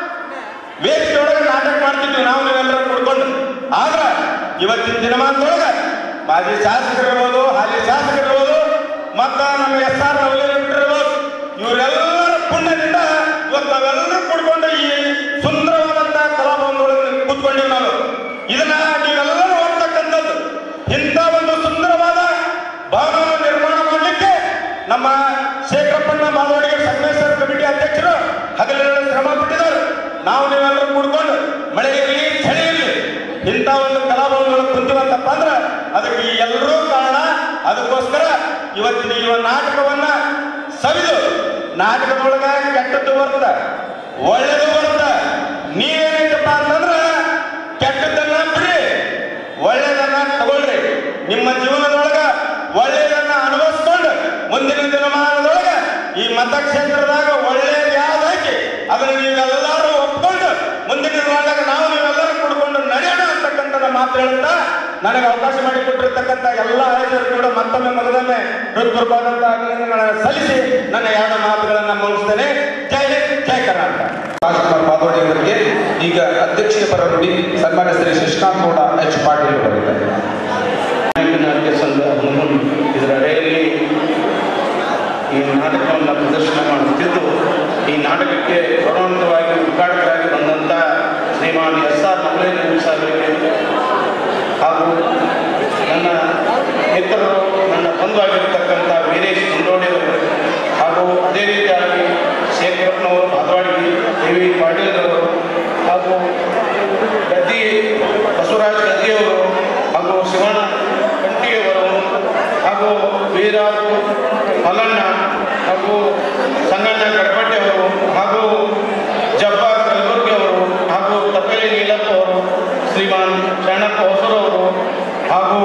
ವೇದಿಕೆ ಒಳಗೆ ನಾಟಕ ಮಾಡ್ತಿದ್ವಿ ನಾವು ನೀವೆಲ್ಲರೂ ಕುಡ್ಕೊಂಡು ಆದ್ರ ಇವತ್ತಿನ ದಿನಮಾನದೊಳಗ ಮಾಜಿ ಶಾಸಕರಿರ್ಬೋದು ಹಾಲಿ ಶಾಸಕರಿರ್ಬೋದು ಮತ್ತ ನಮ್ಮ ಎಸ್ ಆರ್ ಇರ್ಬೋದು ಇವರೆಲ್ಲರ ಪುಣ್ಯದಿಂದ ಇವತ್ತು ನಾವೆಲ್ಲರೂ ಕುಡ್ಕೊಂಡು ಈ ಸುಂದರವಾದಂತಹ ಕಲಾಭವನದೊಳಗೆ ಕೂತ್ಕೊಂಡಿವಿ ನಾವು ಇದನ್ನ ನೀವೆಲ್ಲರೂ ಓದ್ತಕ್ಕಂಥದ್ದು ಇಂಥ ಒಂದು ಸುಂದರವಾದ ಭವನವನ್ನು ನಿರ್ಮಾಣ ಮಾಡಲಿಕ್ಕೆ ನಮ್ಮ ಶೇಖರಪ್ಪಣ್ಣ ಮಾದವಾಡಿಗೆ ಸಂಗಮೇಶ್ವರ ಕಮಿಟಿ ಅಧ್ಯಕ್ಷರು ಹಗಲಿರುಳು ಶ್ರಮ ಪಟ್ಟಿದ್ದಾರೆ ನಾವು ನೀವೆಲ್ಲರೂ ಕೂಡ್ಕೊಂಡು ಮಳೆ ಇರಲಿ ಚಳಿ ಇರಲಿ ಇಂಥ ಒಂದು ಕಲಾಭವನಗಳು ಕುಂತೀವಂತಪ್ಪ ಅಂದ್ರೆ ಅದಕ್ಕೆ ಈ ಎಲ್ಲರೂ ಕಾರಣ ಅದಕ್ಕೋಸ್ಕರ ಇವತ್ತಿನ ಈ ಒಂದು ನಾಟಕವನ್ನ ಸವಿದು ನಾಟಕದೊಳಗ ಕೆಟ್ಟದ್ದು ಬರುತ್ತ ಒಳ್ಳೇದು ಬರುತ್ತ ನೀವೇನೈತಪ್ಪ ಅಂತಂದ್ರ ಕೆಟ್ಟದ್ದನ್ನ ಬಿಡಿ ಒಳ್ಳೇದನ್ನ ತಗೊಳ್ರಿ ನಿಮ್ಮ ಜೀವನದೊಳಗ ಒಳ್ಳೆಯದನ್ನ ಅನುಭವಿಸ್ಕೊಂಡು ಮುಂದಿನ ದಿನಮಾನದೊಳಗ ಈ ಮತಕ್ಷೇತ್ರದಾಗ ಒಳ್ಳೇದು ಯಾವ್ದು ಹಾಕಿ ಅದನ್ನ ನೀವೆಲ್ಲರೂ ಒಪ್ಕೊಂಡು ಮುಂದಿನ ದಿನಮಾನದಾಗ ನಾವು ನೀವೆಲ್ಲರೂ ಕುಡ್ಕೊಂಡು ನಡೆಯೋಣ ಅಂತಕ್ಕಂಥ ಮಾತು ಹೇಳುತ್ತಾ ನನಗೆ ಅವಕಾಶ ಮಾಡಿಕೊಟ್ಟಿರ್ತಕ್ಕಂಥ ಎಲ್ಲ ಆಯೋಜಕರು ಕೂಡ ಮತ್ತೊಮ್ಮೆ ಮಗದೊಮ್ಮೆ ಹೃತ್ಪೂರ್ವವಾದಂತಹ ಅಭಿನಂದನೆಗಳನ್ನು ಸಲ್ಲಿಸಿ ನನ್ನ ಎರಡು ಮಾತುಗಳನ್ನು ಮುಗಿಸ್ತೇನೆ ಜೈ ಹಿಂದ್ ಜೈ ಕರ್ನಾಟಕ ರಾಜ್ಕುಮಾರ್ ಪಾದೋಡಿ ಅವರಿಗೆ ಈಗ ಅಧ್ಯಕ್ಷೀಯ ಪರ ನುಡಿ ಸನ್ಮಾನ್ಯ ಶ್ರೀ ಶಶಿಕಾಂತ್ ಗೌಡ ಎಚ್ ಪಾಟೀಲ್ ಅವರಿದ್ದಾರೆ ನಾಟ್ಯ ಸಂಘ ಹನುಮನ್ ಇದರ ಅಡಿಯಲ್ಲಿ ಈ ನಾಟಕವನ್ನು ಪ್ರದರ್ಶನ ಮಾಡುತ್ತಿದ್ದು ಈ ನಾಟಕಕ್ಕೆ ಗೌರವಾನ್ವಿತವಾಗಿ ಉದ್ಘಾಟಕರಾಗಿ ಬಂದಂಥ ಶ್ರೀಮಾನ್ ಎಸ್ ಆರ್ ನಮಲೇಂದ್ರ ಸಾಹೇಬರಿಗೆ ಹಾಗೂ ನನ್ನ ಮಿತ್ರರು ನನ್ನ ಬಂಧುವಾಗಿರ್ತಕ್ಕಂಥ ವೀರೇಶ್ ಮುಂಡೋಡಿಯವರು ಹಾಗೂ ಅದೇ ರೀತಿಯಾಗಿ ಶೇಖರಪ್ಪನವರು ಮಾದವಾಡಿ ಕೆ ವಿ ಪಾಟೀಲ್ರವರು ಹಾಗೂ ಗದ್ದಿ ಬಸವರಾಜ್ ಗದ್ದಿಯವರು ಹಾಗೂ ಶಿವಣ್ಣ ಕಂಟಿಯವರು ಹಾಗೂ ವೀರಾಜು ಮಲ್ಲಣ್ಣ ಹಾಗೂ ಸಂಗಣ್ಣ ಗಡಪಟ್ಟಿ ಅವರು ಹಾಗೂ ಜಬ್ಬಾರ್ ಕಲಬುರ್ಗಿ ಅವರು ಹಾಗೂ ತಪ್ಪೇಲಿ ನೀಲಪ್ಪ ಅವರು ಶ್ರೀಮಾನ್ ಶರಣಪ್ಪ ಹೊಸರವರು ಹಾಗೂ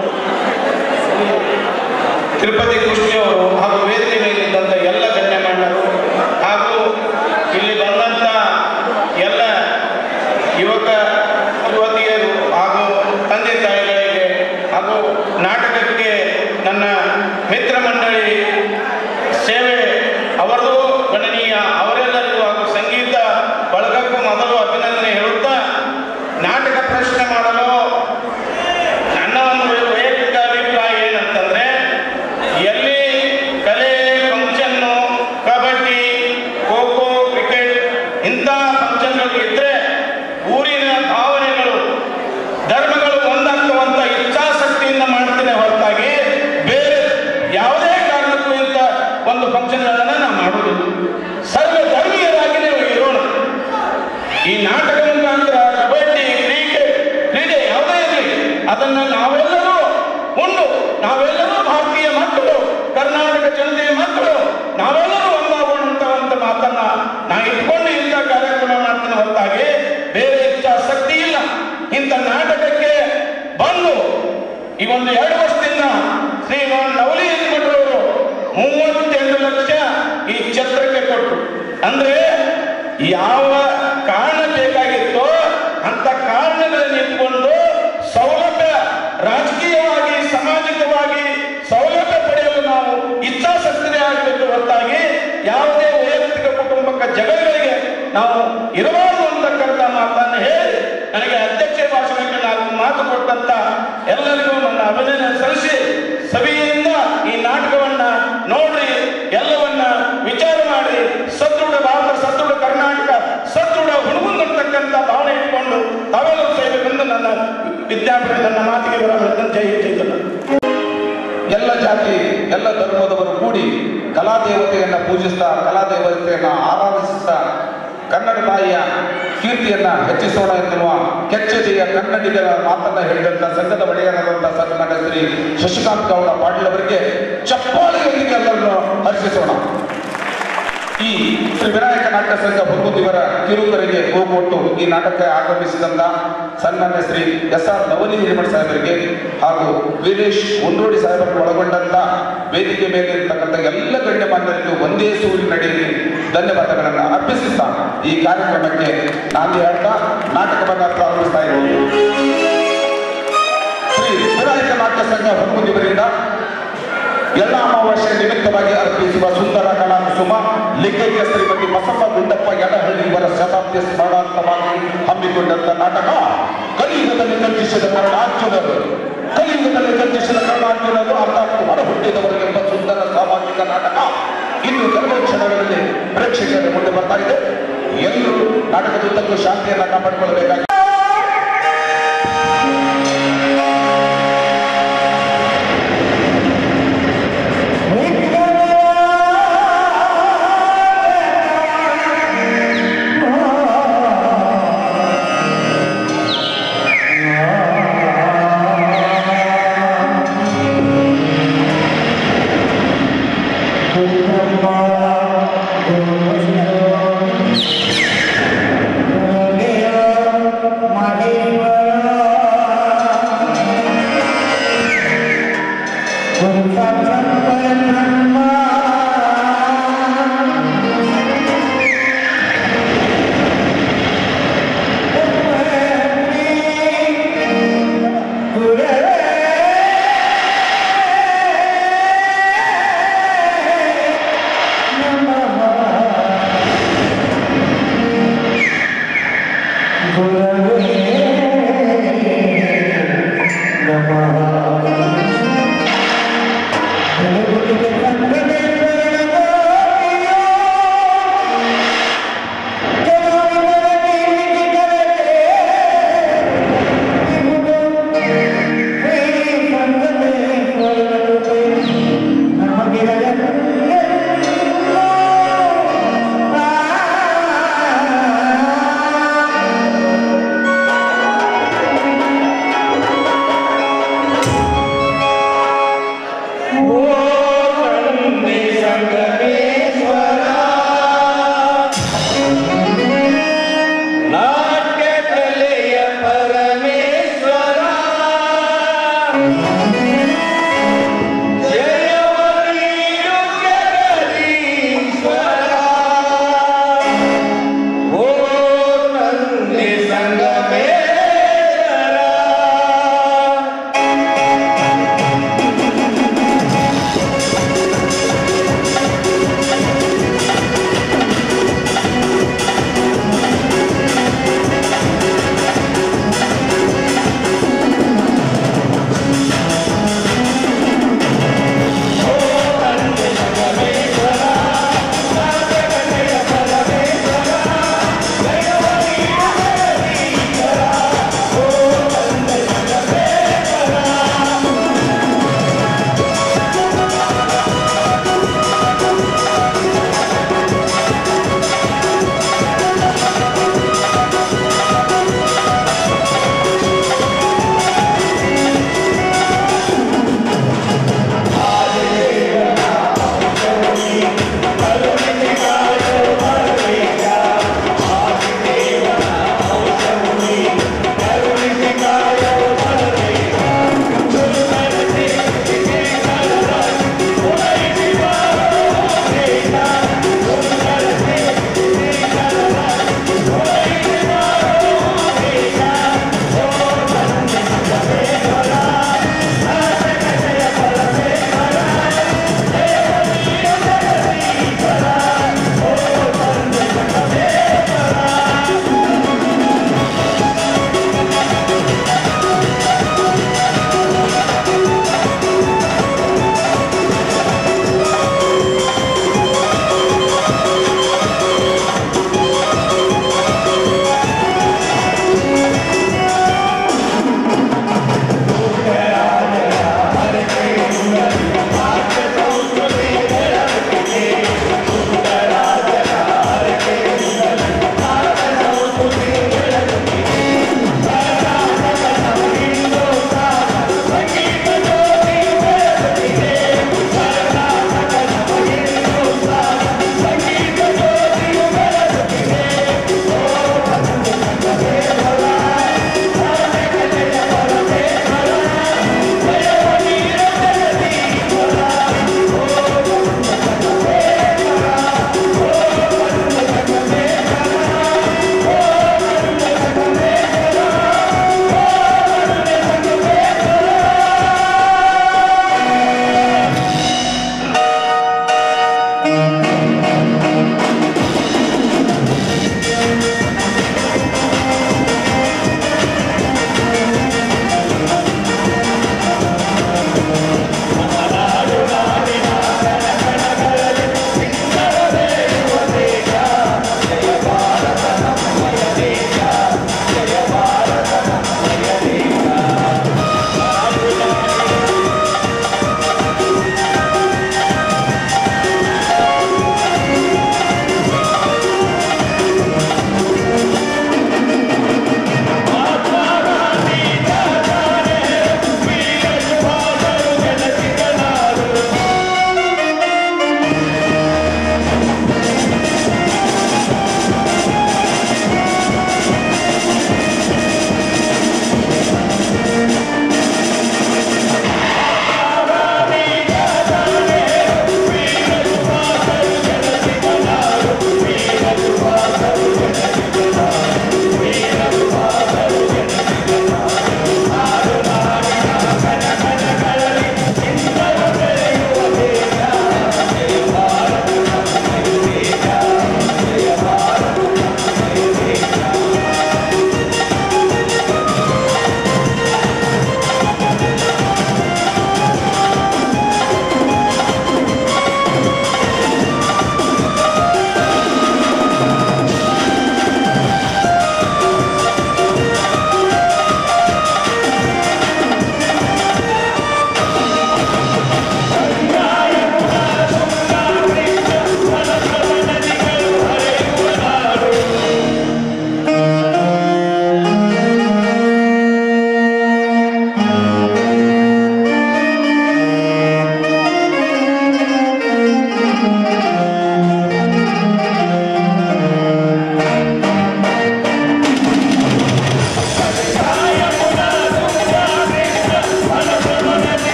ತಿರುಪತಿ ಕೃಷ್ಣಿಯವರು ಹಾಗೂ ವೇದಿಕೆ ಮೇಲಿದ್ದಂಥ ಎಲ್ಲ ಗಣ್ಯಮಾನ್ಯರು ಹಾಗೂ ಇಲ್ಲಿ ಬಂದಂಥ ಎಲ್ಲ ಯುವಕ ಯುವತಿಯರು ಹಾಗೂ ತಂದೆ ತಾಯಿಗಳಿಗೆ ಹಾಗೂ ನಾಟಕಕ್ಕೆ ನನ್ನ ಮಿತ್ರ ಮಂಡಳಿ ಸೇವೆ ಅವರದು ಗಣನೀಯ ಅವರೆಲ್ಲರಿಗೂ ಹಾಗೂ ಸಂಗೀತ ಬಳಗಕ್ಕೂ ಮೊದಲು ಅಭಿನಂದನೆ ಹೇಳುತ್ತಾ ನಾಟಕ ಪ್ರಶ್ನೆ ಮಾಡಲು ನನ್ನ ಒಂದು ವೈಯಕ್ತಿಕ ಅಭಿಪ್ರಾಯ ಏನಂತಂದ್ರೆ ಎಲ್ಲಿ ಕಲೆ ಫಂಕ್ಷನ್ನು ಕಬಡ್ಡಿ ಖೋ ಖೋ ಕ್ರಿಕೆಟ್ ಇಂಥ ಫಂಕ್ಷನ್ಗಳು ಇದ್ರೆ ಊರಿನ ಭಾವನೆಗಳು ಧರ್ಮಗಳು ಒಂದಾಗ್ತವಂತ ಇಚ್ಛಾಶಕ್ತಿಯಿಂದ ಮಾಡ್ತೇನೆ ಹೊರತಾಗಿ ಬೇರೆ ಯಾವುದೇ ಕಾರಣಕ್ಕೂ ಇಂಥ ಒಂದು ಫಂಕ್ಷನ್ಗಳನ್ನು ನಾವು ಮಾಡುವುದಿಲ್ಲ ಸರ್ವ ಧರ್ಮೀಯರಾಗಿ ನೀವು ಇರೋಣ ಈ ನಾಟಕ ಮುಖಾಂತರ ಕಬಡ್ಡಿ ಕ್ರಿಕೆಟ್ ಕ್ರೀಡೆ ಯಾವುದೇ ಇರಲಿ ಅದನ್ನು ನಾವೆಲ್ಲರೂ ಉಂಡು ನಾವೆಲ್ಲರೂ ಭಾರತೀಯ ಮಕ್ಕಳು ಕರ್ನಾಟಕ ಜನತೆಯ ಮಕ್ಕಳು ನಾವೆಲ್ಲರೂ ಒಂದಾಗೋಣ ಅಂತ ಒಂದು ಮಾತನ್ನ ನಾ ಇಟ್ಕೊಂಡು ಇಂಥ ಕಾರ್ಯಕ್ರಮ ಮಾಡ್ತೇನೆ ಹೊರತಾಗಿ ಬೇರೆ ಇಚ್ಛಾಸಕ್ತಿ ಇಲ್ಲ ಇಂಥ ನಾಟಕಕ್ಕೆ ಬಂದು ಈ ಒಂದು ಎರಡು ವರ್ಷದಿಂದ ಶ್ರೀಮಾನ್ ನವಲಿ ಮಠರವರು ಮೂವತ್ತೆಂಟು ಲಕ್ಷ ಈ ಛತ್ರಕ್ಕೆ ಕೊಟ್ಟರು ಅಂದ್ರೆ ಯಾವ ಕಾರಣ ಬೇಕಾಗಿತ್ತೋ ಅಂತ ಕಾರಣಗಳನ್ನು ಇಟ್ಕೊಂಡು ಸೌಲಭ್ಯ ರಾಜಕೀಯವಾಗಿ ಸಾಮಾಜಿಕವಾಗಿ ಸೌಲಭ್ಯ ಪಡೆಯಲು ನಾವು ಇಚ್ಛಾಶಕ್ತಿನೇ ಆಗಬೇಕು ಹೊರತಾಗಿ ಯಾವುದೇ ವೈಯಕ್ತಿಕ ಕುಟುಂಬಕ್ಕೆ ಜಗಗಳಿಗೆ ನಾವು ಇರಬಾರದು ಅಂತಕ್ಕಂಥ ಮಾತನ್ನು ಹೇಳಿ ನನಗೆ ಅಧ್ಯಕ್ಷ ಭಾಷಣಕ್ಕೆ ನಾಲ್ಕು ಮಾತು ಕೊಟ್ಟಂತ ಎಲ್ಲರಿಗೂ ನನ್ನ ಅಭಿನಂದನೆ ಸಲ್ಲಿಸಿ ಸಭೆಯಿಂದ ಈ ನಾಟಕವನ್ನ ನೋಡ್ರಿ ಎಲ್ಲವನ್ನ ವಿಚಾರ ಮಾಡಿ ಸದೃಢ ಭಾರತ ಸದೃಢ ಕರ್ನಾಟಕ ಸದೃಢ ಹುಡುಗುಂದರ್ತಕ್ಕಂಥ ಅಂತಕ್ಕಂಥ ಭಾವನೆ ಇಟ್ಕೊಂಡು ತಾವೆಲ್ಲರೂ ಸೇರಬೇಕೆಂದು ನನ್ನ ವಿದ್ಯಾರ್ಥಿ ನನ್ನ ಮಾತಿಗೆ ಬರಬೇಕಂತ ಜೈ ಜೈಗಲ್ಲ ಎಲ್ಲ ಜಾತಿ ಎಲ್ಲ ಧರ್ಮದವರು ಕೂಡಿ ಕಲಾ ದೇವತೆಯನ್ನ ಪೂಜಿಸ್ತಾ ಕಲಾ ದೇವತೆಯನ್ನ ಆರಾಧಿಸುತ್ತಾ ಕನ್ನಡ ತಾಯಿಯ ಕೀರ್ತಿಯನ್ನ ಹೆಚ್ಚಿಸೋಣ ಎನ್ನುವ ಕೆಚ್ಚೆದೆಯ ಕನ್ನಡಿಗರ ಮಾತನ್ನ ಹೇಳಿದಂತ ಸಂಘದ ಒಡೆಯರಾದಂತಹ ಸನ್ಮಾನ್ಯ ಶ್ರೀ ಶಶಿಕಾಂತ್ ಗೌಡ ಪಾಟೀಲ್ ಅವರಿಗೆ ಚಪ್ಪಾಳೆಯೊಂದಿಗೆ ಎಲ್ಲರನ್ನು ಹರ್ಷಿಸೋಣ ಈ ಶ್ರೀ ವಿನಾಯಕ ನಾಟ್ಯ ಸಂಘ ಹುಡುಗುದಿವರ ಕಿರುಕರಿಗೆ ಹೋಗೊಟ್ಟು ಈ ನಾಟಕ ಆಗಮಿಸಿದಂತ ಸನ್ಮಾನ್ಯ ಶ್ರೀ ಎಸ್ ಆರ್ ನವಲಿ ಹಿರೇಮಠ ಸಾಹೇಬರಿಗೆ ಹಾಗೂ ವೀರೇಶ್ ಉಂಡೋಡಿ ಸಾಹೇಬರನ್ನು ಒಳಗೊಂಡಂತ ವೇದಿಕೆ ಮೇಲೆ ಇರ್ತಕ್ಕಂಥ ಎಲ್ಲ ಗಣ್ಯಮಾನ್ಯರಿಗೂ ಒಂದೇ ಸೂರಿನಡಿಯಲ್ಲಿ ಧನ್ಯವಾದಗಳನ್ನು ಅರ್ಪಿಸುತ್ತಾ ಈ ಕಾರ್ಯಕ್ರಮಕ್ಕೆ ನಾನು ಹೇಳ್ತಾ ನಾಟಕವನ್ನು ಪ್ರಾರಂಭಿಸ್ತಾ ಇರುವುದು ಶ್ರೀ ವಿನಾಯಕ ನಾಟ್ಯ ಸಂಘ ಹುಡುಗುದಿವರಿಂದ ಎಲ್ಲ ಅಮಾವಾಸ್ಯೆ ನಿಮಿತ್ತವಾಗಿ ಅರ್ಪಿಸುವ ಸುಂದರ ಕಲಾ ಕುಸುಮ ಲಿಂಗೈಕ್ಯ ಶ್ರೀಮತಿ ಬಸಪ್ಪ ಗುಂಡಪ್ಪ ಎಡಹಳ್ಳಿ ಇವರ ಶತಾಬ್ದಿ ಸ್ಮರಣಾರ್ಥವಾಗಿ ಹಮ್ಮಿಕೊಂಡಂತ ನಾಟಕ ಕಲಿಯುಗದಲ್ಲಿ ಕರ್ಜಿಸಿದ ಕರುಣಾರ್ಜುನರು ಕಲಿಯುಗದಲ್ಲಿ ಕರ್ಜಿಸಿದ ಕರುಣಾರ್ಜುನರು ಅರ್ಥಾತ್ ಹೊರ ಹುಟ್ಟಿದವರು ಎಂಬ ಸುಂದರ ಸಾಮಾಜಿಕ ನಾಟಕ ಇನ್ನು ಕೆಲವು ಕ್ಷಣಗಳಲ್ಲಿ ಪ್ರೇಕ್ಷಕರ ಮುಂದೆ ಬರ್ತಾ ಇದೆ ಎಲ್ಲರೂ ನಾಟಕದುದ್ದಕ್ಕೂ ಶಾಂತಿಯನ್ನ ಕಾಪಾಡಿಕೊಳ್ಳಬೇಕಾಗಿ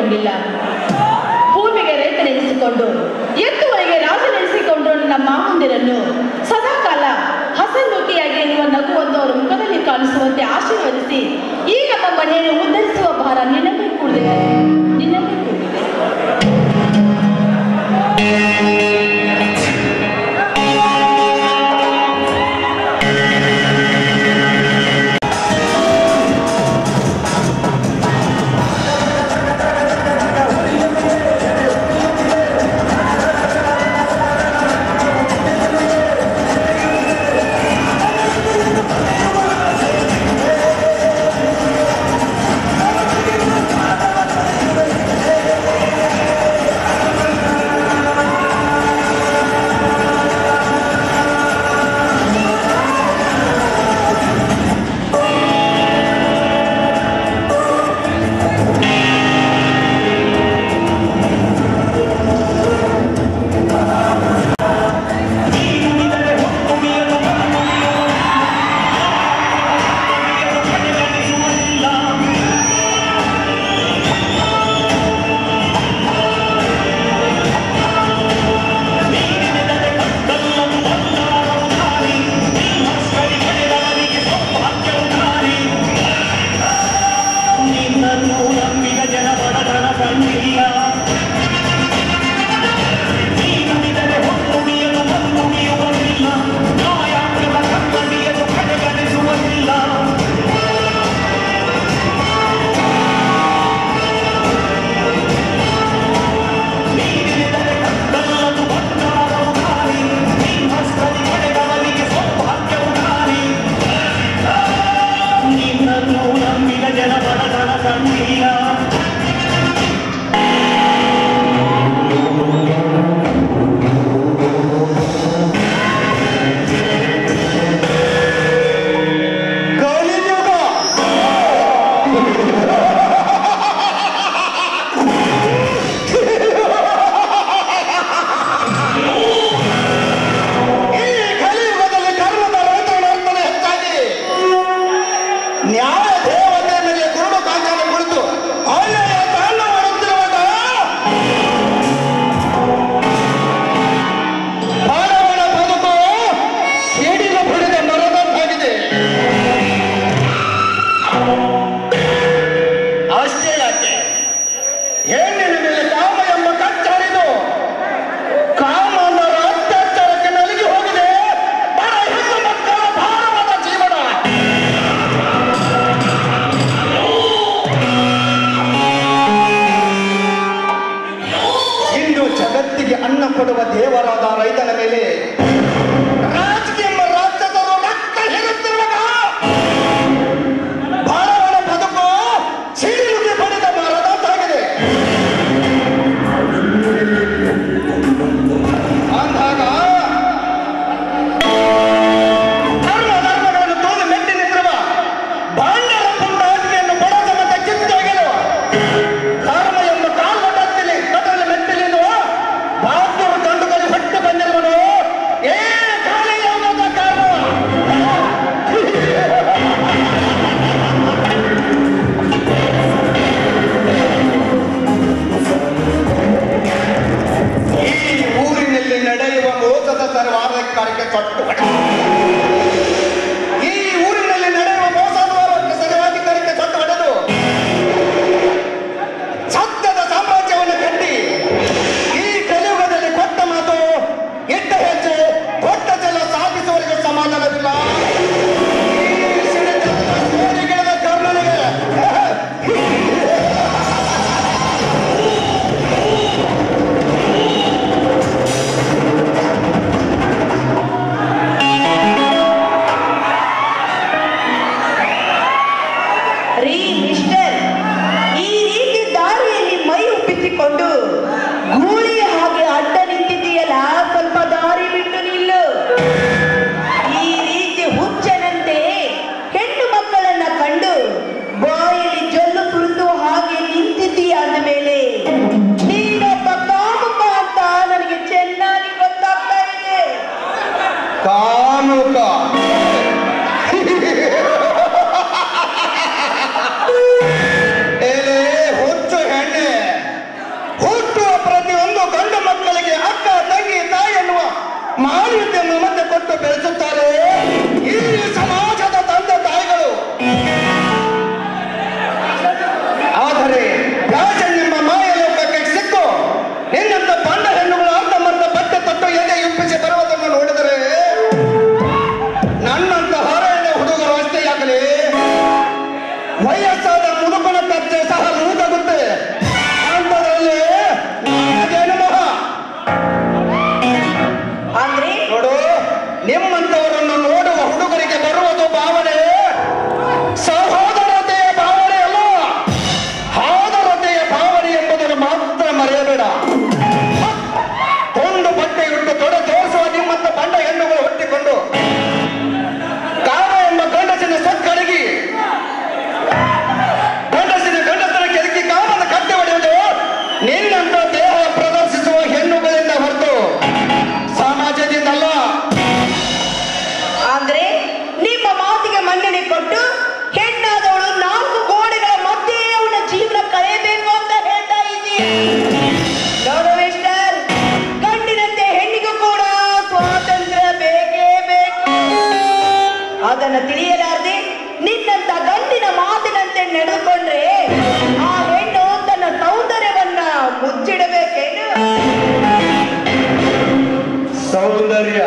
ನಡೆಸಿಕೊಂಡಿಲ್ಲ ಭೂಮಿಗೆ ರೈತನೆನಿಸಿಕೊಂಡು ಎತ್ತುವರೆಗೆ ರಾಜನೆನಿಸಿಕೊಂಡು ನನ್ನ ಮಾವಂದಿರನ್ನು ಸದಾಕಾಲ ಹಸನ್ಮುಖಿಯಾಗಿ ಎನ್ನುವ ನಗುವನ್ನು ಅವರ ಮುಖದಲ್ಲಿ ಕಾಣಿಸುವಂತೆ ಆಶೀರ್ವದಿಸಿ ಈ ನಮ್ಮ ಮನೆಯನ್ನು ಉದ್ಧರಿಸುವ ಭಾರ ನಿನ್ನದೇ ಕೂಡಿದೆ ನಿನ್ನದೇ ಕೂಡಿದೆ ಈ ಕಲಿಯುಗದಲ್ಲಿ ಕರ್ಮದ ರೈತನಂತಲೇ ಹೆಚ್ಚಾಗಿ ನ್ಯಾಯ ದೇವತೆ ಮೇಲೆ ಕುರುಡು ಕಾಂಚಾನೆ ಕುಳಿತು ಅನ್ಯಾಯ ತಾಂಡ ಮಾಡುತ್ತಿರುವಾಗ ಮಾನವನ ಬದುಕು ಸಿಡಿಲು ಬಿಡಿದ ಮರದಂತಾಗಿದೆ ಮಾನವೀಯತೆ ಮಮತೆ ಕೊಟ್ಟು ಬೆಳೆಸುತ್ತಾರೆ ಈ ಸಮಾಜದ ತಂದೆ ತಾಯಿಗಳು ಆದರೆ ಫ್ಯಾಷನ್ ಎಂಬ ಮಾಯ ಲೋಕಕ್ಕೆ ಸಿಕ್ಕು ನಿನ್ನಂತ ಬಂಡ ಹೆಣ್ಣುಗಳು ಅರ್ಧಂಬರ್ಧ ಬಟ್ಟೆ ತೊಟ್ಟು ಎದೆ ಇಪ್ಪಿಸಿ ಬರುವುದನ್ನು ನೋಡಿದರೆ ನನ್ನಂತ ಹೊರೆಯ ಹುಡುಗರು ಅಷ್ಟೇ ಆಗಲಿ ವಯಸ್ಸಾದ ಮುದುಕನ ಕಚ್ಚೆ ಸಹ ಮುಳುಗುತ್ತೆ ಅಂಥದ್ರಲ್ಲಿ ನನಗೇನು ಮೊಹ ಅಂದ್ರೆ ನೋಡು ನಿಮ್ಮಂತವರನ್ನು ನೋಡುವ ಹುಡುಗರಿಗೆ ಬರುವುದು ಭಾವನೆ ಸಹೋದರತೆಯ ಭಾವನೆ ಅಲ್ಲ ಹಾದರತೆಯ ಭಾವನೆ ಎಂಬುದನ್ನು ಮಾತ್ರ ಮರೆಯಬೇಡ ಒಂದು ಬಟ್ಟೆ ಇಟ್ಟು ತೊಡೆ ತೋರಿಸುವ ನಿಮ್ಮಂತ ಬಂಡ ಹೆಣ್ಣುಗಳು ಹುಟ್ಟಿಕೊಂಡು ಕಾಮ ಎಂಬ ಗಂಡಸಿನ ಸೊಕ್ಕಡಗಿ ಗಂಡಸಿನ ಗಂಡಸನ ಕೆದಕಿ ಕಾಮದ ಕಟ್ಟೆ ಹೊಡೆಯುವುದು ನಿನ್ನಂತ ದೇಹ ಪ್ರದರ್ಶಿಸುವ ಹೆಣ್ಣುಗಳಿಂದ ಹೊರತು ಸಮಾಜದಿಂದಲ್ಲ ಅಂದ್ರೆ ನಿಮ್ಮ ಮಾತಿಗೆ ಮನ್ನಣೆ ಕೊಟ್ಟು ಹೆಣ್ಣಾದವಳು ನಾಲ್ಕು ಗೋಡೆಗಳ ಮಧ್ಯೆ ಅವನ ಜೀವನ ಕಳೆಯಬೇಕು ಅಂತ ಹೇಳ್ತಾ ಇದ್ದೀಯ ನೋಡು ಮಿಸ್ಟರ್ ಗಂಡಿನಂತೆ ಹೆಣ್ಣಿಗೂ ಕೂಡ ಸ್ವಾತಂತ್ರ್ಯ ಬೇಕೇ ಬೇಕು ಅದನ್ನ ತಿಳಿಯಲಾರದೆ ನಿನ್ನಂತ ಗಂಡಿನ ಮಾತಿನಂತೆ ನಡೆದುಕೊಂಡ್ರೆ ಆ ಹೆಣ್ಣು ತನ್ನ ಸೌಂದರ್ಯವನ್ನ ಮುಚ್ಚಿಡಬೇಕೇನು ಸೌಂದರ್ಯ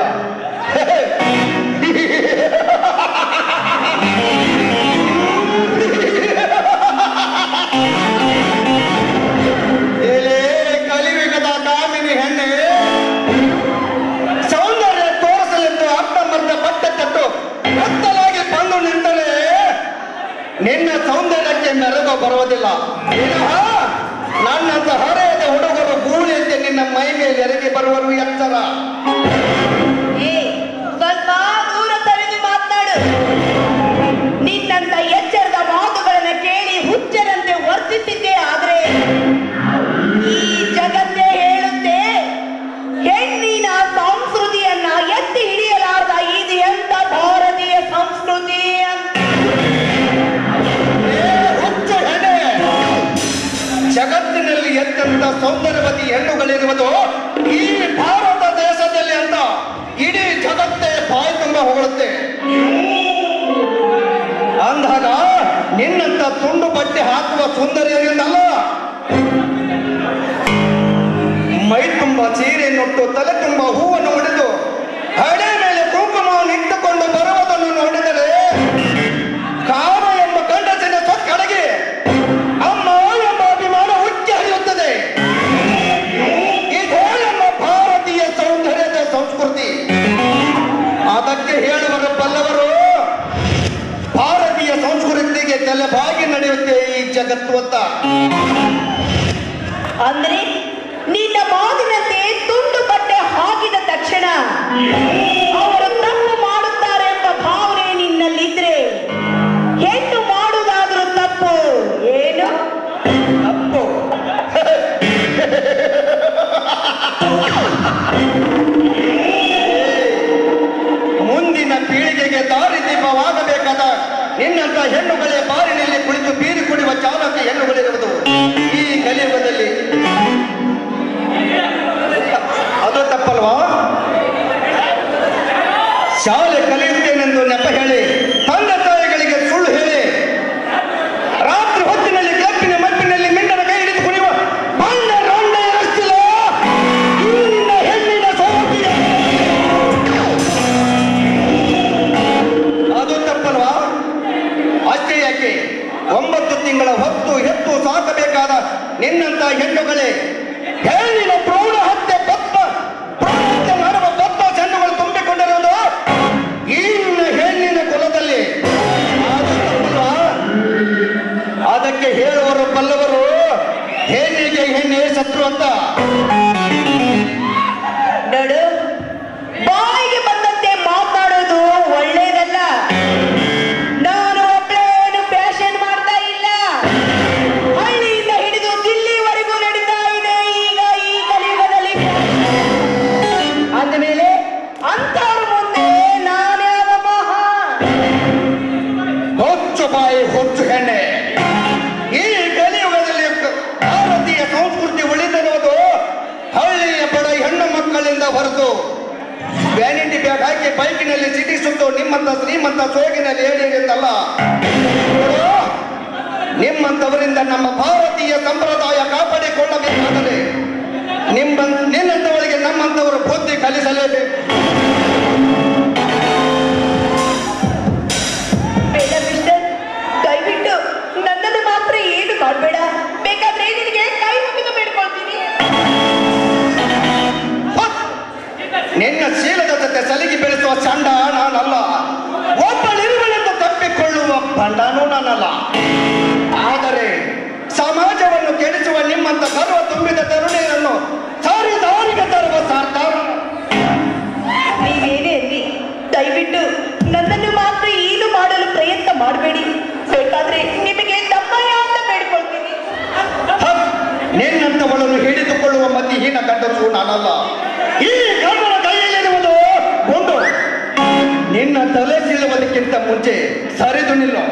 ಎಲೆ ಕಲಿಯುಗದ ಕಾಮಿನಿ ಹೆಣ್ಣೆ ಸೌಂದರ್ಯ ತೋರಿಸಲೆಂದು ಅರ್ಧಂಬರ್ಧ ಬಟ್ಟೆ ತಟ್ಟು ಕತ್ತಲಾಗಿ ಬಂದು ನಿಂತರೆ ನಿನ್ನ ಸೌಂದರ್ಯಕ್ಕೆ ಮೆರೆದು ಬರುವುದಿಲ್ಲ ವಿನಃ ನನ್ನಂತ ಹರೆಯದ ಹುಡುಗರು ಗೂಳಿಯಂತೆ ನಿನ್ನ ಮೈ ಮೇಲೆ ಎರಗಿ ಬರುವರು ಎತ್ತರ ಏ ಸ್ವಲ್ಪ ದೂರ ತಡೆದು ಮಾತನಾಡು ನಿನ್ನಂತ ಎಚ್ಚರದ ಮಾತುಗಳನ್ನ ಕೇಳಿ ಹುಚ್ಚರಂತೆ ವರ್ತಿಸಿದ್ದೆ ಆದ್ರೆ ಈ ಜಗತ್ತೇ ಹೇಳುತ್ತೆ ಹೆಣ್ಣಿನ ಸಂಸ್ಕೃತಿಯನ್ನ ಎತ್ತಿ ಹಿಡಿಯಲಾರ್ದ ಇದು ಎಂತ ಭಾರತೀಯ ಸಂಸ್ಕೃತಿ ಅಂತ ಏ ಹುಚ್ಚು ಹೆಣ್ಣೆ ಜಗತ್ತಿನಲ್ಲಿ ಎಂತೆಂತ ಸೌಂದರ್ಯವತಿ ಹೆಣ್ಣುಗಳಿರುವುದು ಈ ಭಾರತ ದೇಶದಲ್ಲಿ ಅಂತ ಇಡೀ ಜಗತ್ತೇ ಬಾಯಿ ತುಂಬ ಹೊಗಳುತ್ತೆ ಅಂದಾಗ ನಿನ್ನಂತ ತುಂಡು ಬಟ್ಟೆ ಹಾಕುವ ಸುಂದರಿಯರಿಂದಲ್ಲ ಮೈ ತುಂಬ ಸೀರೆಯನ್ನುಟ್ಟು ತಲೆ ತುಂಬ ಹೂವನ್ನು ಹೊಡೆದು ಹಣೆ ಮೇಲೆ ಕುಂಕುಮವನ್ನು ಇಟ್ಟುಕೊಂಡು ಬರುವುದನ್ನು ನೋಡಿದರೆ ಕಾಮ ಎಂಬ ಗಂಡಸಿನ ಸೊಕ್ಕಡಗೆ ಅಮ್ಮ ಎಂಬ ಅಭಿಮಾನ ಉಚ್ಚಿ ಹರಿಯುತ್ತದೆ ಇದೇ ನಮ್ಮ ಭಾರತೀಯ ಸೌಂದರ್ಯದ ಸಂಸ್ಕೃತಿ ಅದಕ್ಕೆ ಹೇಳುವರು ಬಲ್ಲವರು ಭಾರತೀಯ ಸಂಸ್ಕೃತಿಗೆ ತಲೆಬಾಗಿ ನಡೆಯುತ್ತೆ ಈ ಜಗತ್ತು ಅಂತ ಅಂದ್ರೆ ನಿನ್ನ ಮಾತಿನಂತೆ ತುಂಡು ಬಟ್ಟೆ ಹಾಕಿದ ತಕ್ಷಣ ಅವರು ತಪ್ಪು ಮಾಡುತ್ತಾರೆ ಎಂಬ ಭಾವನೆ ನಿನ್ನಲ್ಲಿದ್ರೆ ಹೆಣ್ಣು ಮಾಡುವುದಾದ್ರೂ ತಪ್ಪು ಏನು ತಪ್ಪು ಮುಂದಿನ ಪೀಳಿಗೆಗೆ ದಾರಿದೀಪವಾಗಬೇಕಾದ ನಿನ್ನಂತ ಹೆಣ್ಣುಗಳೇ ಬಾರಿನಲ್ಲಿ ಕುಳಿತು ಬೀರಿ ಕುಡಿಯುವ ಚಾಲಕ ಹೆಣ್ಣುಗಳಿರುವುದು ಈ ಕಲಿಯುಗದಲ್ಲಿ ಅದು ತಪ್ಪಲ್ವಾ ಶಾಲೆ ಕಲಿಯುತ್ತೇನೆಂದು ನೆಪ ಹೇಳಿ ತಂದೆ ತಾಯಿಗಳಿಗೆ ಸುಳ್ಳು ಹೇಳಿ ರಾತ್ರಿ ಹೊತ್ತಿನಲ್ಲಿ ಕೆಪ್ಪಿನ ಮಟ್ಟಿನಲ್ಲಿ ಮಿಂಡನ ಕೈ ಹಿಡಿದು ಕುಣಿಯುವ ಬಂಡ ರಂಡ ಎರಸ್ತಿಲ್ಲ ಈ ನಿನ್ನ ಹೆಣ್ಣಿನ ಸೋತಿಯ ಅದು ತಪ್ಪಲ್ವಾ ಅಷ್ಟೇ ಯಾಕೆ ಒಂಬತ್ತು ತಿಂಗಳ ಹೊತ್ತು ಹೆತ್ತು ಸಾಕಬೇಕಾದ ನಿನ್ನಂತ ಹೆಣ್ಣುಗಳೇ ಹೆಣ್ಣಿನ ಭ್ರೂಣ ಹತ್ಯೆ ಪದ್ಮ ಭ್ರೂಣ ಹತ್ಯೆ ಮಾಡುವ ಪದ್ಮ ಚೆನ್ನುಗಳು ತುಂಬಿಕೊಂಡಿರುವುದು ಈ ನಿನ್ನ ಹೆಣ್ಣಿನ ಕುಲದಲ್ಲಿ ಅದು ತಪ್ಪಲ್ವಾ ಅದಕ್ಕೆ ಹೇಳುವರು ಬಲ್ಲವರು ಹೆಣ್ಣಿಗೆ ಹೆಣ್ಣೆ ಶತ್ರು ಅಂತ ನೋಡು ಬಾಯಿಗೆ ಬಂದಂತೆ ಮಾತಾಡೋದು ಒಳ್ಳೇದಲ್ಲ ನಾನು ಒಬ್ಳೇನು ಫ್ಯಾಷನ್ ಮಾಡ್ತಾ ಇಲ್ಲ ಹಳ್ಳಿಯಿಂದ ಹಿಡಿದು ದಿಲ್ಲಿವರೆಗೂ ನಡೀತಾ ಇದೆ ಈಗ ಈ ಕಲಿಯುಗದಲ್ಲಿ ಅಂದಮೇಲೆ ಅಂಥವ್ರ ಮುಂದೆ ನಾನ್ಯಾವ ಮಹಾ ಹೊಚ್ಚು ಬಾಯಿ ಹೊಚ್ಚು ಹೆಣ್ಣೆ ಈ ಕಲಿಯುಗದಲ್ಲಿ ಭಾರತೀಯ ಸಂಸ್ಕೃತಿ ಉಳಿದಿರುವುದು ಪ್ರೀತಿಸುತ್ತೋ ನಿಮ್ಮಂತ ಶ್ರೀಮಂತ ಸೋಗಿನಲ್ಲಿ ಹೇಳಿರುತ್ತಲ್ಲ ನೋಡು, ನಿಮ್ಮಂತವರಿಂದ ನಮ್ಮ ಭಾರತೀಯ ಸಂಪ್ರದಾಯ ಕಾಪಾಡಿಕೊಳ್ಳಬೇಕಾದರೆ ನಿಮ್ಮ ನಿನ್ನಂತವರಿಗೆ ನಮ್ಮಂತವರು ಬುದ್ಧಿ ಕಲಿಸಲೇಬೇಕು ಬೇಡ ಮಿಸ್ಟರ್ ದಯವಿಟ್ಟು ನನ್ನನ್ನು ಮಾತ್ರ ಏನು ಮಾಡಬೇಡ ಬೇಕಾದ್ರೆ ನಿನಗೆ ಕೈ ಮುಗಿದು ಬೇಡ್ಕೊಳ್ತೀನಿ ಹೊತ್! ನಿನ್ನ ಶೀಲದ ಜೊತೆ ಸಲಿಗೆ ಬೆಳೆಸುವ ಚಂಡ ನಾನಲ್ಲ ಒಬ್ಬಳಿರುವಳೆಂದು ತಪ್ಪಿಕೊಳ್ಳುವ ಬಂಡನೂ ನಾನಲ್ಲ ಆದರೆ ಸಮಾಜವನ್ನು ಕೆಡಿಸುವ ನಿಮ್ಮಂತ ಗರ್ವ ತುಂಬಿದ ತರುಣಿಯರನ್ನು ಸಾರಿ ದಾರಿಗೆ ತರುವ ಸಾರ್ತಾರ ನೀವೇನೇ ಅಂದಿ ದಯವಿಟ್ಟು ನನ್ನನ್ನು ಮಾತ್ರ ಏನು ಮಾಡಲು ಪ್ರಯತ್ನ ಮಾಡಬೇಡಿ ಬೇಕಾದ್ರೆ ನಿಮಗೆ ದಮ್ಮಯ್ಯ ಅಂತ ಬೇಡ್ಕೊಳ್ತೀನಿ ಹತ್! ನಿನ್ನಂತವಳನ್ನು ಹಿಡಿದುಕೊಳ್ಳುವ ಮತಿಹೀನ ಗಂಡಸು ನಾನಲ್ಲ ಈ ಗಂಡನ ಕೈಯಲ್ಲಿರುವುದು ಗುಂಡು ನಿನ್ನ ತಲೆ ಸೀಳುವುದಕ್ಕಿಂತ ಮುಂಚೆ ಸರಿದು ನಿಲ್ಲು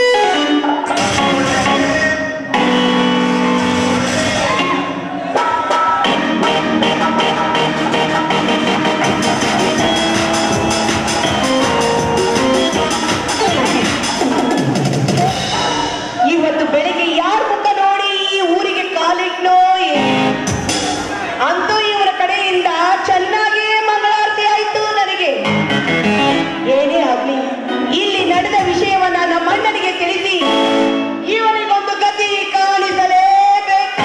ಇವತ್ತು ಬೆಳಿಗ್ಗೆ ಯಾರ ಮುಖ ನೋಡಿ ಈ ಊರಿಗೆ ಕಾಲಿಟ್ನೋ ಏನೋ. ಅಂತೂ ಇವರ ಕಡೆಯಿಂದ ಚೆನ್ನಾಗಿಯೇ ಮಂಗಳಾರತಿ ಆಯ್ತು ನನಗೆ ಏನೇ ಆಗ್ಲಿ ಇಲ್ಲಿ ನಡೆದ ವಿಷಯವನ್ನ ನಮ್ಮ ಅಣ್ಣನಿಗೆ ತಿಳಿಸಿ ಇವನಿಗೊಂದು ಗತಿ ಕಾಣಿಸಲೇಬೇಕು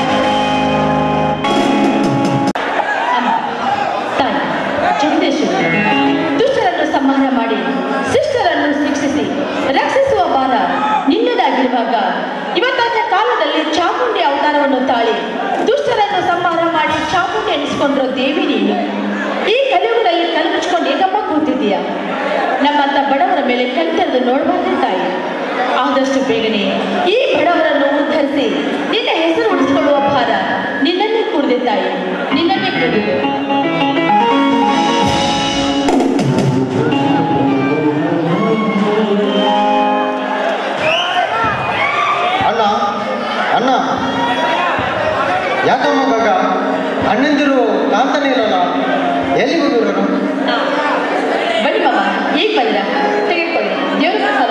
ತಾಯಿ ಚಂದೇಶ್ವರಿ ದುಷ್ಟರನ್ನು ಸಂಹಾರ ಮಾಡಿ ಶಿಷ್ಟರನ್ನು ಶಿಕ್ಷಿಸಿ ರಕ್ಷಿಸುವ ಭಾರ ನಿನ್ನದಾಗಿರುವಾಗ ಇವತ್ತಾದ ಕಾಲದಲ್ಲಿ ಚಾಮುಂಡಿ ಅವತಾರವನ್ನು ತಾಳಿ ದುಷ್ಟರನ್ನು ಸಂಹಾರ ಮಾಡಿ ಚಾಮುಂಡಿ ಎನಿಸಿಕೊಂಡಿರೋ ದೇವಿ ನೀನು ಈ ಕಲಿಯುಗದಲ್ಲಿ ಕಲ್ಪಿಸ್ಕೊಂಡು ಏಕಮ್ಮ ಕೂತಿದ್ದೀಯ ನಮ್ಮಂತ ಬಡವರ ಮೇಲೆ ಕಣ್ತೆರೆದು ನೋಡಬಾರ್ದು ತಾಯಿ ಆದಷ್ಟು ಬೇಗನೆ ಈ ಬಡವರನ್ನು ಉದ್ಧರಿಸಿ ನಿನ್ನ ಹೆಸರು ಉಳಿಸಿಕೊಳ್ಳುವ ಭಾರ ನಿನ್ನನ್ನೇ ಕೂಡಿದೆ ತಾಯಿ ನಿನ್ನನ್ನೇ ಕೂಡಿದೆ ಅಣ್ಣ ಅಣ್ಣ ಯಾಕಮ್ಮ ಮಗ ಅಣ್ಣಂದಿರು ಕಾಂತಾನೆ ಇರಲ್ಲ ಎಲ್ಲಿ ಹೋಗಿರೋನು ಹಾ. ಬನ್ನಿ ಮಾಮ ಈಗ ಬಂದಿರ ತೆಗೆದುಕೊಳ್ಳಿ ದೇವ್ರ ಪ್ರಸಾದ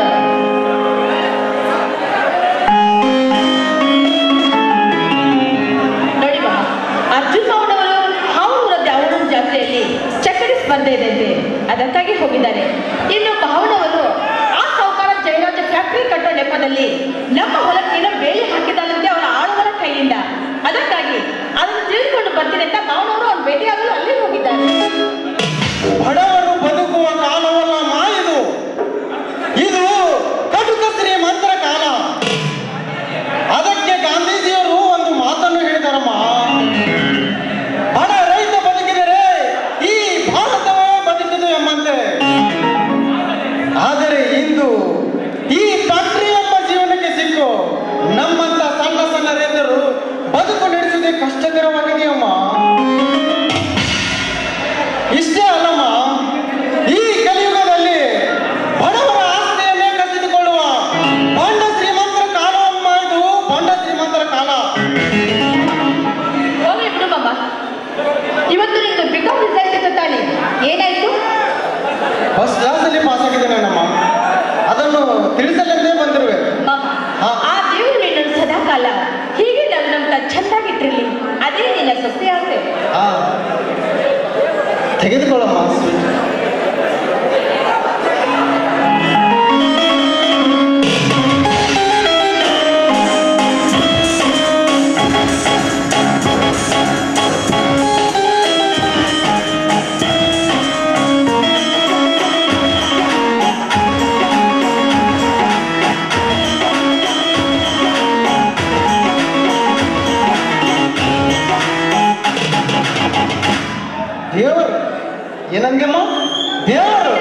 ನೋಡಿ ಮಾಮ ಅರ್ಜುನ್ ಮಾವನವರು ಹಾವೂರ ದ್ಯಾವೂರು ಜಾತ್ರೆಯಲ್ಲಿ ಚಕ್ಕಡಿ ಸ್ಪರ್ಧೆ ಇದೆ ಅದಕ್ಕಾಗಿ ಹೋಗಿದ್ದಾರೆ ಇನ್ನು ಭಾವನವರು ಆ ಸಾಹುಕಾರ ಜಯರಾಜ ಫ್ಯಾಕ್ಟರಿ ಕಟ್ಟೋ ನೆಪದಲ್ಲಿ ನಮ್ಮ ಹೊಲಕ್ಕೆ ಏನೋ ಬೇಲಿ ಹಾಕಿದ್ದಾನಂತೆ ಅವರ ಆಳುಗಳ ಕೈಯಿಂದ ಅದಕ್ಕಾಗಿ ಅದನ್ನು ತಿಳಿದುಕೊಂಡು ಬರ್ತೀನಿ ಅಂತ ಭಾವನವರು ಅವ್ರು ಭೇಟಿಯಾಗಲು ಅಲ್ಲಿ ಹೋಗಿದ್ದಾರೆ ಬಡವರು ಬದುಕುವ ಕಾಲವಲ್ಲ ಮಾ ಇದು ಇದು ಕಟುಕ ಶ್ರೀಮಂತರ ಕಾಲ ಅದಕ್ಕೆ ಗಾಂಧೀಜಿಯವರು ಒಂದು ಮಾತನ್ನು ಹೇಳಿದಾರಮ್ಮ ಬಡ ರೈತ ಬದುಕಿದರೆ ಈ ಭಾರತವೇ ಬದುಕಿದು ಎಂಬಂತೆ ಆದರೆ ಇಂದು ಈ ಫ್ಯಾಕ್ಟರಿ ಎಂಬ ಜೀವನಕ್ಕೆ ಸಿಕ್ಕು ನಮ್ಮಂತ ಸಣ್ಣ ಸಣ್ಣ ರೈತರು ಬದುಕು ನಡೆಸುವುದೇ ಕಷ್ಟಕರವಾಗಿದೆಯಮ್ಮ ಇಷ್ಟೇ ಅಲ್ಲಮ್ಮ ಈ ಕಲಿಯುಗದಲ್ಲಿ ಬಡವರ ಆಸ್ತಿಯನ್ನೇ ಕಸಿದುಕೊಳ್ಳುವ ಬಂಡ ಶ್ರೀಮಂತರ ಕಾಲ ಅಮ್ಮ ಇದು ಬಂಡ ಶ್ರೀಮಂತರ ಕಾಲ ಹೋಗ್ಲಿ ಬಿಡು ಮಾಮ ಇವತ್ತು ನಿಂದು ಬಿಕಾಮ್ ರಿಸಲ್ಟ್ ಇತ್ತು ತಾನೆ ಏನಾಯ್ತು ಫಸ್ಟ್ ಕ್ಲಾಸಲ್ಲಿ ಪಾಸ್ ಆಗಿದ್ದೇನೆ ನಮ್ಮ ಅದನ್ನು ತಿಳಿಸಲೆಂದೇ ಬಂದಿರುವೆ ಮಾಮ ಹಾ. ಆ ದೇವರು ನಿನ್ನನ್ನು ಸದಾಕಾಲ ಹೀಗೆ ನಾವು ನಮ್ತ ಚೆನ್ನಾಗಿಟ್ಟಿರ್ಲಿ ಅದೇ ನಿನ್ನ ಸೊಸೆ ಆಸೆ ಹಾ ತೆಗೆದುಕೊಳ್ಳಮ್ಮ ಸ್ವೀಟ್ ದೇವರು ಏನಂಗೆಮ್ಮ ದೇವರು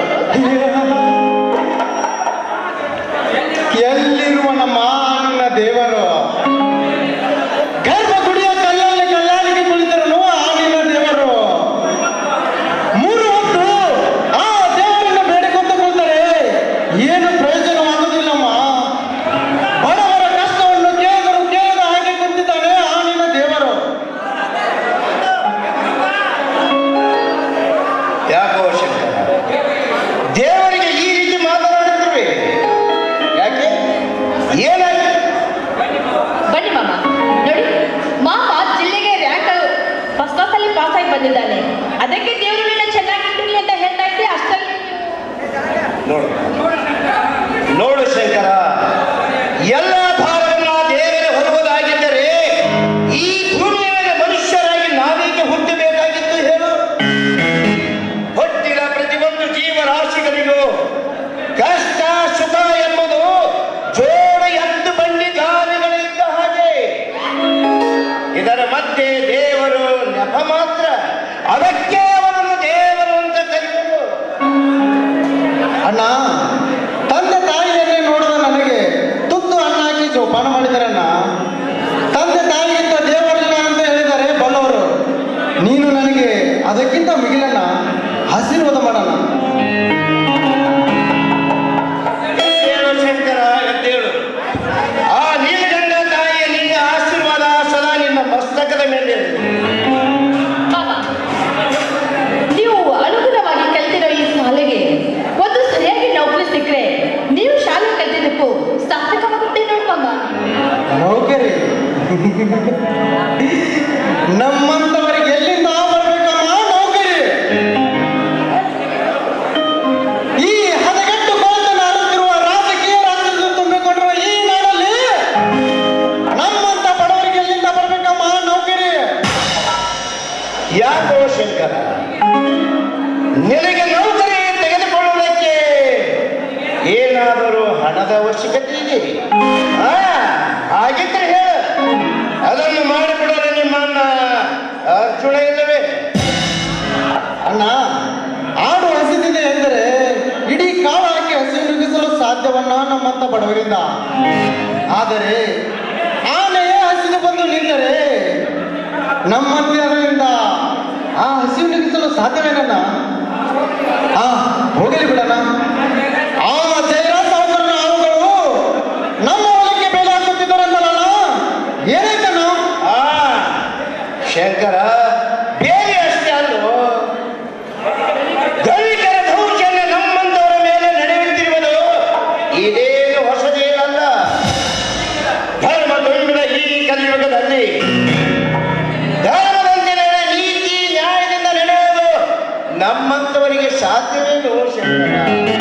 ಎಲ್ಲಿರುವ ನಮ್ಮ ನನ್ನ ದೇವರು ಗರ್ಭಗುಡಿಯ ಕಲ್ಲಲ್ಲಿ ಕಲ್ಲಾಲಿಗೆ ಕುಳಿತರನು ಆ ನಿನ್ನ ದೇವರು ಮೂರು ಹೊತ್ತು ಆ ದೇವರನ್ನು ಬೇಡಿಕೊಂತ ಕೂತರೆ ಏನು ಪ್ರಯೋಜನವಾಗುವುದಿಲ್ಲಮ್ಮ ಬಡವರ ಕಷ್ಟವನ್ನು ಕೇಳಿದರು ಕೇಳದ ಹಾಗೆ ಕುಂತಿದ್ದಾನೆ ಆ ನಿನ್ನ ದೇವರು ಯಾಕೋ ಶಂಕರ ನಮ್ಮಂತವರಿಗೆ ಎಲ್ಲಿಂದ ಬರ್ಬೇಕಮ್ಮ ನೌಕರಿ ಈ ಹದಗೆಟ್ಟು ಕೋತನ ಆಡುತ್ತಿರುವ ರಾಜಕೀಯ ರಾಜ್ಯದಲ್ಲಿ ತುಂಬಿಕೊಂಡಿರುವ ಈ ನಾಡಲ್ಲಿ ನಮ್ಮಂತ ಬಡವರಿಗೆ ಎಲ್ಲಿಂದ ಬರ್ಬೇಕಮ್ಮ ನೌಕರಿ ಯಾಕೋ ಶಂಕರ ನಿನಗೆ ನೌಕರಿ ತೆಗೆದುಕೊಳ್ಳುವುದಕ್ಕೆ ಏನಾದರೂ ಹಣದ ಅವಶ್ಯಕತೆ ಇದೆ ಆ, ಹಾಗಿದ್ರೆ ಹೇಳ ಅದನ್ನು ಮಾಡಿಕೊಡಲು ನಿಮ್ಮ ಅಣ್ಣ ಅರ್ಜುನ ಇಲ್ಲವೇ ಅಣ್ಣ ಆಡು ಹಸಿದಿದೆ ಎಂದರೆ ಇಡೀ ಕಾಲ ಹಾಕಿ ಹಸಿ ನುಗ್ಗಿಸಲು ಸಾಧ್ಯವನ್ನ ನಮ್ಮಂತ ಬಡವರಿಂದ ಆದರೆ ಆನೆಯೇ ಹಸಿದು ಬಂದು ನಿಂತರೆ ನಮ್ಮಂತರಿಂದ ಆ ಹಸಿವು ನುಗ್ಗಿಸಲು ಸಾಧ್ಯವೇನಣ್ಣ ಆ ಹೋಗಲಿ ಬಿಡಣ್ಣ ಆ ಜಯರಾಜ್ ಸಾವುಕಾರನ ಆಳುಗಳು ನಮ್ಮ ಹೊಲಕ್ಕೆ ಬೇಲೆ ಹಾಕುತ್ತಿದ್ದಾರಂತಲ್ಲ ಏನಾಯ್ತಣ್ಣ ಆ ಶಂಕರ ಬೇರೆ ಅಷ್ಟೇ ಅಲ್ಲೋ ದಲಿತರ ದೌರ್ಜನ್ಯ ನಮ್ಮಂತವರ ಮೇಲೆ ನಡೆಯುತ್ತಿರುವುದು ಇದೇನು ಹೊಸದೇನಲ್ಲ ಧರ್ಮ ತುಂಬಿದ ಈ ಕಲಿಯುಗದಲ್ಲಿ ಧರ್ಮದಂತೆ ನಡೆದ ನೀತಿ ನ್ಯಾಯದಿಂದ ನಡೆಯುವುದು ನಮ್ಮಂತವರಿಗೆ ಸಾಧ್ಯವೇನು ಶಂಕರ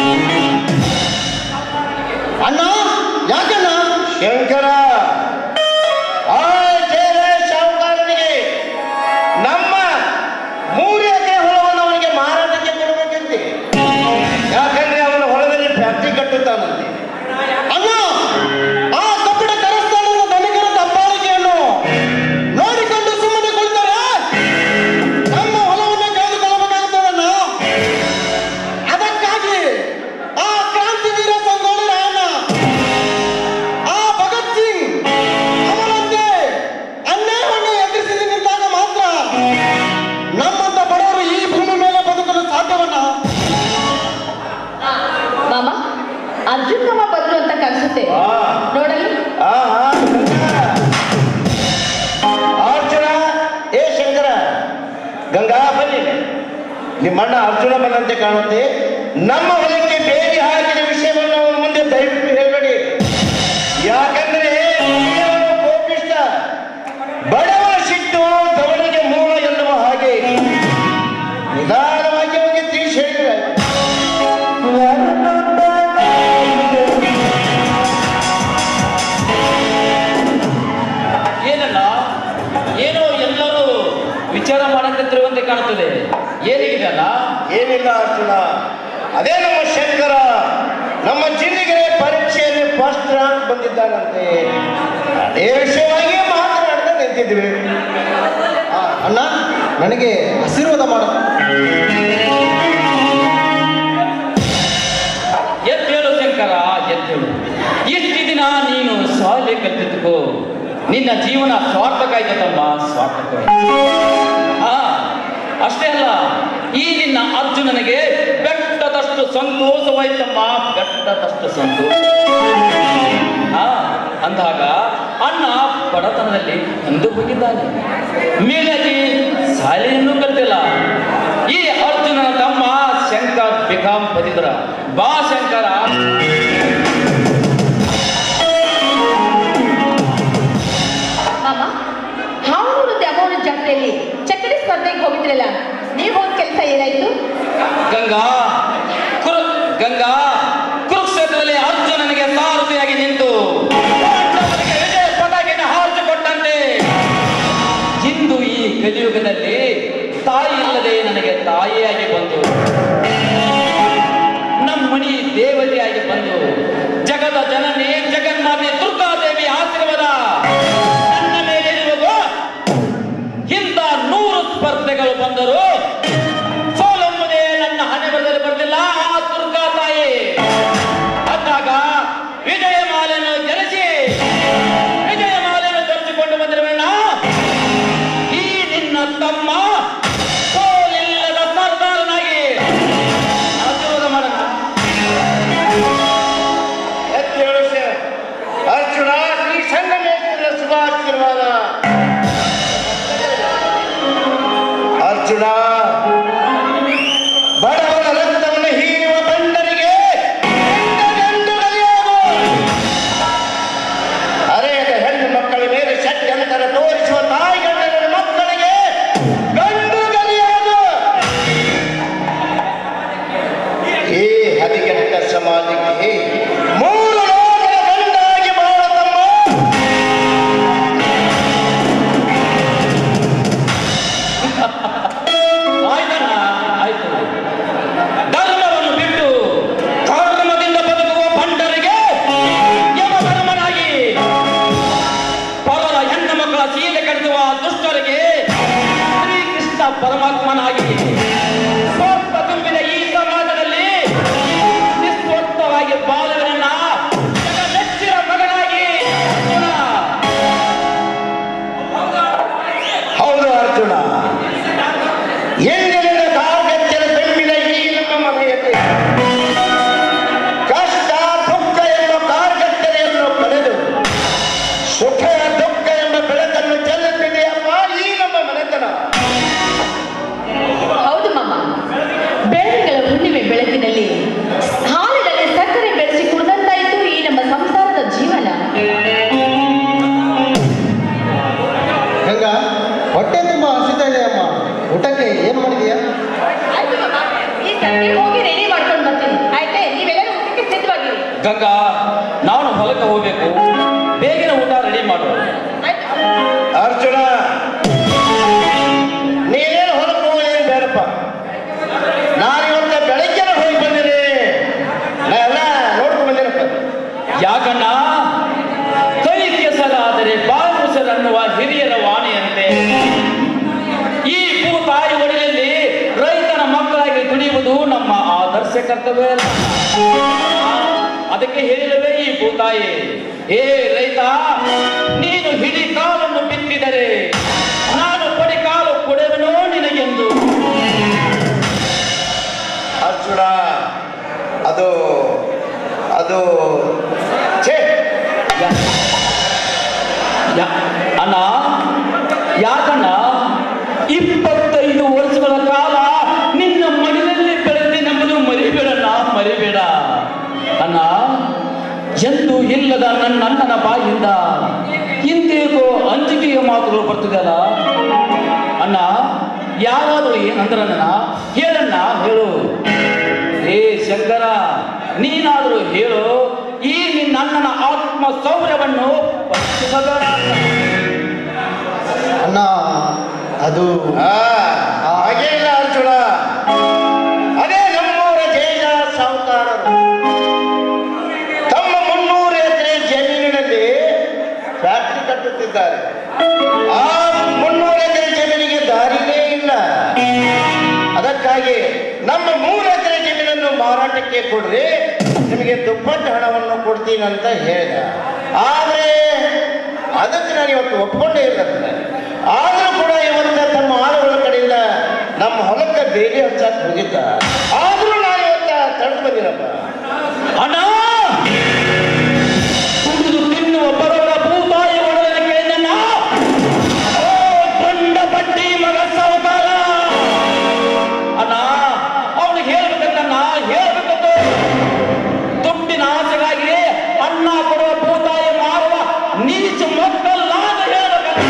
ಅಣ್ಣ ಯಾಕಣ್ಣ ಶಂಕರ ಆ ಜಯರಾಜ್ ಸಾಹುಕಾರನಿಗೆ ನಮ್ಮ ಮೂರು ಎಕರೆ ಹೊಲವನ್ನು ಅವನಿಗೆ ಮಾರಾಟಕ್ಕೆ ಕೊಡಬೇಕಂತೆ ಯಾಕಂದ್ರೆ ಅವನ ಹೊಲದಲ್ಲಿ ಫ್ಯಾಕ್ಟ್ರಿ ಕಟ್ಟುತ್ತಾನಂತೆ ಅಣ್ಣ ಆ ಕಟ್ಟಡ ಕರಸ್ಥಾನದ ಧನಿಕರ ದಬ್ಬಾಳಿಕೆಯನ್ನು ನೋಡಿಕೊಂಡು ಸುಮ್ಮನೆ ಕುಳಿತರೆ ನಮ್ಮ ಹೊಲವನ್ನೇ ಕಳೆದುಕೊಳ್ಳಬೇಕಾಗುತ್ತದಣ್ಣ ಅದಕ್ಕಾಗಿ ಆ ಕ್ರಾಂತಿವೀರ ಸಂಗೊಳ್ಳಿ ರಾಯಣ್ಣ ಆ ಭಗತ್ ಸಿಂಗ್ ಅವರಂತೆ ಅನ್ಯಾಯವನ್ನು ಎದುರಿಸಿ ನಿಂತಾಗ ಮಾತ್ರ ನಮ್ಮಂತ ಬಡವರು ಈ ಭೂಮಿ ಮೇಲೆ ಬದುಕಲು ಸಾಧ್ಯವಣ್ಣ ಮಾಮ ಅರ್ಜುನ್ ಮಾಮ ಬಂದ್ರು ಅಂತ ಕಾಣಿಸುತ್ತೆ ನೋಡಲು ಆ, ಆ, ಅರ್ಜುನ ಏ ಶಂಕರ ಗಂಗಾ ಬನ್ನಿ ನಿಮ್ಮಣ್ಣ ಅರ್ಜುನ ಬಂದಂತೆ ಕಾಣುತ್ತೆ ನಮ್ಮ ಹೊಲಕ್ಕೆ ಬೇಲಿ ಹಾಕಿದ ವಿಷಯವನ್ನು ಅವನ ಮುಂದೆ ದಯವಿಟ್ಟು ಹೇಳಬೇಡಿ ಯಾಕಂದ್ರೆ ಅವನು ಕೋಪಿಷ್ಟ ಬಡವರ ಸಿಟ್ಟು ದವನಿಗೆ ಮೂಲ ಎನ್ನುವ ಹಾಗೆ ನಿಧಾನವಾಗಿ ಅವನಿಗೆ ತಿಳಿಸಿ ಹೇಳಿದ್ರೆ ಏನಲ್ಲ ಏನೋ ಎಲ್ಲರೂ ವಿಚಾರ ಮಾಡಕತ್ತಿರುವಂತೆ ಕಾಣುತ್ತದೆ ಏನಿದೆಯಲ್ಲ ಏನಿಲ್ಲ ಅರ್ಜುನ ಅದೇ ನಮ್ಮ ಶಂಕರ ನಮ್ಮ ಜಿಲ್ಲೆಗೆ ಪರೀಕ್ಷೆಯಲ್ಲಿ ಫಸ್ಟ್ ರ್ಯಾಂಕ್ ಬಂದಿದ್ದಾನಂತೆ ಅದೇ ವಿಷಯವಾಗಿ ಮಾತನಾಡ್ತಾ ನಿಂತಿದ್ವಿ ಆ, ಅಣ್ಣ ನನಗೆ ಆಶೀರ್ವಾದ ಮಾಡು ಎದ್ದೇಳು ಶಂಕರ ಎದ್ದೇಳು ಇಷ್ಟು ದಿನ ನೀನು ಶಾಲೆ ಕಲಿತಿದ್ದಕ್ಕೋ ನಿನ್ನ ಜೀವನ ಸ್ವಾರ್ಥಕಾಯ್ತು ತಮ್ಮ ಸ್ವಾರ್ಥಕಾಯ್ತು ಹಾ ಅಷ್ಟೇ ಅಲ್ಲ ಈ ನಿನ್ನ ಅರ್ಜುನನಿಗೆ ಬೆಟ್ಟದಷ್ಟು ಸಂತೋಷವಾಯ್ತಮ್ಮ ಬೆಟ್ಟದಷ್ಟು ಸಂತೋಷ ಹಾ ಅಂದಾಗ ಅಣ್ಣ ಬಡತನದಲ್ಲಿ ಅಂದು ಹೋಗಿದ್ದಾನೆ ಮೇಲಾಗಿ ಶಾಲೆಯನ್ನು ಕಲಿತಿಲ್ಲ ಈ ಅರ್ಜುನನ ತಮ್ಮ ಶಂಕರ್ ಬಿಕಾಂ ಪದಿದ್ರ ಬಾ ಶಂಕರ ಮಾಮ ಹಾವೂರು ದ್ಯಾಮೋನ ಜಾತ್ರೆಯಲ್ಲಿ ಚಕ್ಕಡಿ ಸ್ಪರ್ಧೆಗೆ ಹೋಗಿದ್ರಲ್ಲ ನೀವು ಹೋದ ಕೆಲಸ ಏನಾಯ್ತು ಗಂಗಾ ಕುರು ಗಂಗಾ ಕುರುಕ್ಷೇತ್ರದಲ್ಲಿ ಅರ್ಜುನನಿಗೆ ಸಾರಥಿಯಾಗಿ ನಿಂತು ಪಾಂಡವರಿಗೆ ವಿಜಯ ಪತಾಕೆಯನ್ನು ಹಾರಿಸಿಕೊಟ್ಟಂತೆ ಇಂದು ಈ ಕಲಿಯುಗದಲ್ಲಿ ತಾಯಿ ಇಲ್ಲದೆ ನನಗೆ ತಾಯಿಯಾಗಿ ಬಂದು ನಮ್ಮಣಿ ದೇವತೆಯಾಗಿ ಬಂದು ಜಗದ ಜನನಿ ಜಗನ್ಮಾತೆ ದುರ್ಗಾದೇವಿ ಆಶೀರ್ವಾದ ನನ್ನ ಮೇಲೆ ಇರುವುದು ಇಂಥ ನೂರು ಸ್ಪರ್ಧೆಗಳು ಬಂದರು ಸೋಲೊಮ್ಮದೆ ನನ್ನ ಹಣೆ ಬರದಲ್ಲಿ ಕೃಷ್ಣ ಪರಮಾತ್ಮನಾಗಿ ಸ್ವಾರ್ಥ ತುಂಬಿದ ಈ ಸಮಾಜದಲ್ಲಿ ನಿಸ್ವಾರ್ಥವಾಗಿ ಬಾಳುವನ್ನ ಜಗಮೆಚ್ಚಿನ ಮಗನಾಗಿ ಅರ್ಜುನ ಹೌದು ಅರ್ಜುನ ಎಂದಿನಿಂದ ಕಾರ್ಗತ್ಯದ ತುಂಬಿದ ಈ ನಮ್ಮ ಮನೆಯಲ್ಲಿ ಕಷ್ಟ ದುಃಖ ಎಂಬ ಕಾರ್ಗತ್ಯತೆಯನ್ನು ಕಳೆದು ಸುಖ ದುಃಖ ಎಂಬ ಬೆಳಕನ್ನು ಚೆಲ್ಲುತ್ತಿದೆಯಪ್ಪ ಈ ನಮ್ಮ ಮನೆತನ ಹೌದು ಮಾಮ ಬೆಳದಿಂಗಳ ಹುಣ್ಣಿಮೆ ಬೆಳಕಿನಲ್ಲಿ ಹಾಲಿನಲ್ಲಿ ಸಕ್ಕರೆ ಬೆಳೆಸಿ ಕುಡಿದಂತಾಯಿತು ಈ ನಮ್ಮ ಸಂಸಾರದ ಜೀವನ ಗಂಗಾ ಹೊಟ್ಟೆ ತುಂಬ ಹಸಿತಾ ಇದೆ ಅಮ್ಮ ಊಟಕ್ಕೆ ಏನು ಮಾಡಿದೀಯಾ ಆಯ್ತು ಮಾಮ ಈ ಸಂಜೆ ಹೋಗಿ ರೆಡಿ ಮಾಡ್ಕೊಂಡು ಬರ್ತೀನಿ ಆಯ್ತೆ ನೀವೆಲ್ಲರೂ ಊಟಕ್ಕೆ ಸಿದ್ಧವಾಗಿರಿ ಗಂಗಾ ನಾನು ಹೊಲಕ್ಕೆ ಹೋಗ್ಬೇಕು ಬೇಗನೆ ಊಟ ರೆಡಿ ಮಾಡು ಆಯ್ತು ಅರ್ಜುನ ನೀನೇನು ಹೊರಗೆ ಹೋಗೇನು ಬೇಡಪ್ಪ ನಾನು ಇವತ್ತ ಬೆಳಗ್ಗೆ ಹೋಗಿ ಬಂದಿನಿ ನಾ ಎಲ್ಲ ನೋಡ್ಕೊಂಡು ಬಂದಿರಪ್ಪ ಯಾಕಣ್ಣ ಕೈ ಕೆಸರಾದರೆ ಬಾಯಿ ಮುಸರನ್ನುವ ಹಿರಿಯರ ವಾಣಿಯಂತೆ ಈ ಭೂತಾಯಿ ಒಡೆಯಲ್ಲಿ ರೈತನ ಮಕ್ಕಳಾಗಿ ದುಡಿಯುವುದು ನಮ್ಮ ಆದರ್ಶ ಕರ್ತವ್ಯ ಅಲ್ಲ. ಅದಕ್ಕೆ ಹೇಳಿರುವೆ ಈ ಭೂತಾಯಿ ಏ ರೈತ ನೀನು ಹಿಡಿ ಕಾಲನ್ನು ಬಿತ್ತಿದರೆ ನಾನು ಕೊಡಿ ಕಾಲು ಕೊಡುವೆನೋ ನಿನಗೆಂದು ಅರ್ಜುನ ಅದು ಅದು ಛೇ ಯಾ- ಅಣ್ಣ ಯಾಕಣ್ಣ ಇಪ್ಪತ್ತೈದು ವರ್ಷಗಳ ಕಾಲ ನಿನ್ನ ಮಡಿಲಲ್ಲಿ ಬೆಳೆದಿನೆಂಬುದು ಮರಿಬೇಡಣ್ಣ ಮರಿಬೇಡ ಅಣ್ಣ ಎಂದು ಇಲ್ಲದ ನನ್ನ ಅಣ್ಣನ ಬಾಯಿಂದ ಇಂದೇಕೋ ಅಂಜಿಕೆಯ ಮಾತುಗಳು ಬರ್ತಿದೆಯಲ್ಲ ಅಣ್ಣ ಯಾರಾದರೂ ಏನಂದ್ರಣ್ಣ ಹೇಳಣ್ಣ ಹೇಳು ಏ ಶಂಕರ ನೀನಾದರೂ ಹೇಳು ಈ ನಿನ್ನ ಅಣ್ಣನ ಆತ್ಮ ಸೌರ್ಯವನ್ನು ಪರೀಕ್ಷಿಸಬೇಡ ಅಣ್ಣ ಅದು ಆ, ಹಾಗೇ ಇಲ್ಲ ಅರ್ಜುನ ಅದೇ ನಮ್ಮೂರ ಜೈನ ಸಾಹುಕಾರರು ತಮ್ಮ ಮುನ್ನೂರು ಎಕರೆ ಜಮೀನಿನಲ್ಲಿ ಫ್ಯಾಕ್ಟ್ರಿ ಕಟ್ಟುತ್ತಿದ್ದಾರೆ ಆ ಮುನ್ನೂರು ಎಕರೆ ಜಮೀನಿಗೆ ದಾರಿನೇ ಇಲ್ಲ ಅದಕ್ಕಾಗಿ ನಮ್ಮ ಮೂರು ಎಕರೆ ಜಮೀನನ್ನು ಮಾರಾಟಕ್ಕೆ ಕೊಡ್ರಿ ನಿಮಗೆ ದುಪ್ಪಟ್ಟು ಹಣವನ್ನು ಕೊಡ್ತೀನಿ ಅಂತ ಹೇಳಿದ ಆದರೆ ಅದಕ್ಕೆ ನಾನು ಇವತ್ತು ಒಪ್ಕೊಂಡೇ ಇಲ್ಲ ಅದನ್ನ. ಆದರೂ ಕೂಡ ಇವತ್ತು ತಮ್ಮ ಆಳುಗಳ ಕಡೆಯಿಂದ ನಮ್ಮ ಹೊಲಕ್ಕೆ ಬೇರೆ ಹಚ್ಚಕ್ಕೆ ಹೋಗಿದ್ದ ಆದರೂ ನಾನು ಇವತ್ತ ತಡೆದು ಬಂದಿರಪ್ಪ ಅಣ್ಣ ಕುಡಿದು ತಿನ್ನುವ ಬರೋಡ ಭೂತಾಯಿ ಒಡೆದ ಕೇಳಿದಣ್ಣ ಓ ಬಂಡ ಬಡ್ಡಿ ಮಗ ಸಾವುಕಾರ ಅಣ್ಣ ಅವನಿಗೆ ಹೇಳ್ಬೇಕಂತಣ್ಣ ಹೇಳ್ಬೇಕಂತ ದುಡ್ಡಿನ ಆಸೆಗಾಗಿ ಅನ್ನ ಕೊಡುವ ಭೂತಾಯಿ ಮಾರುವ ನೀಚ ಮಕ್ಕಳಲ್ಲ ಅಂತ ಹೇಳ್ಬೇಕಣ್ಣ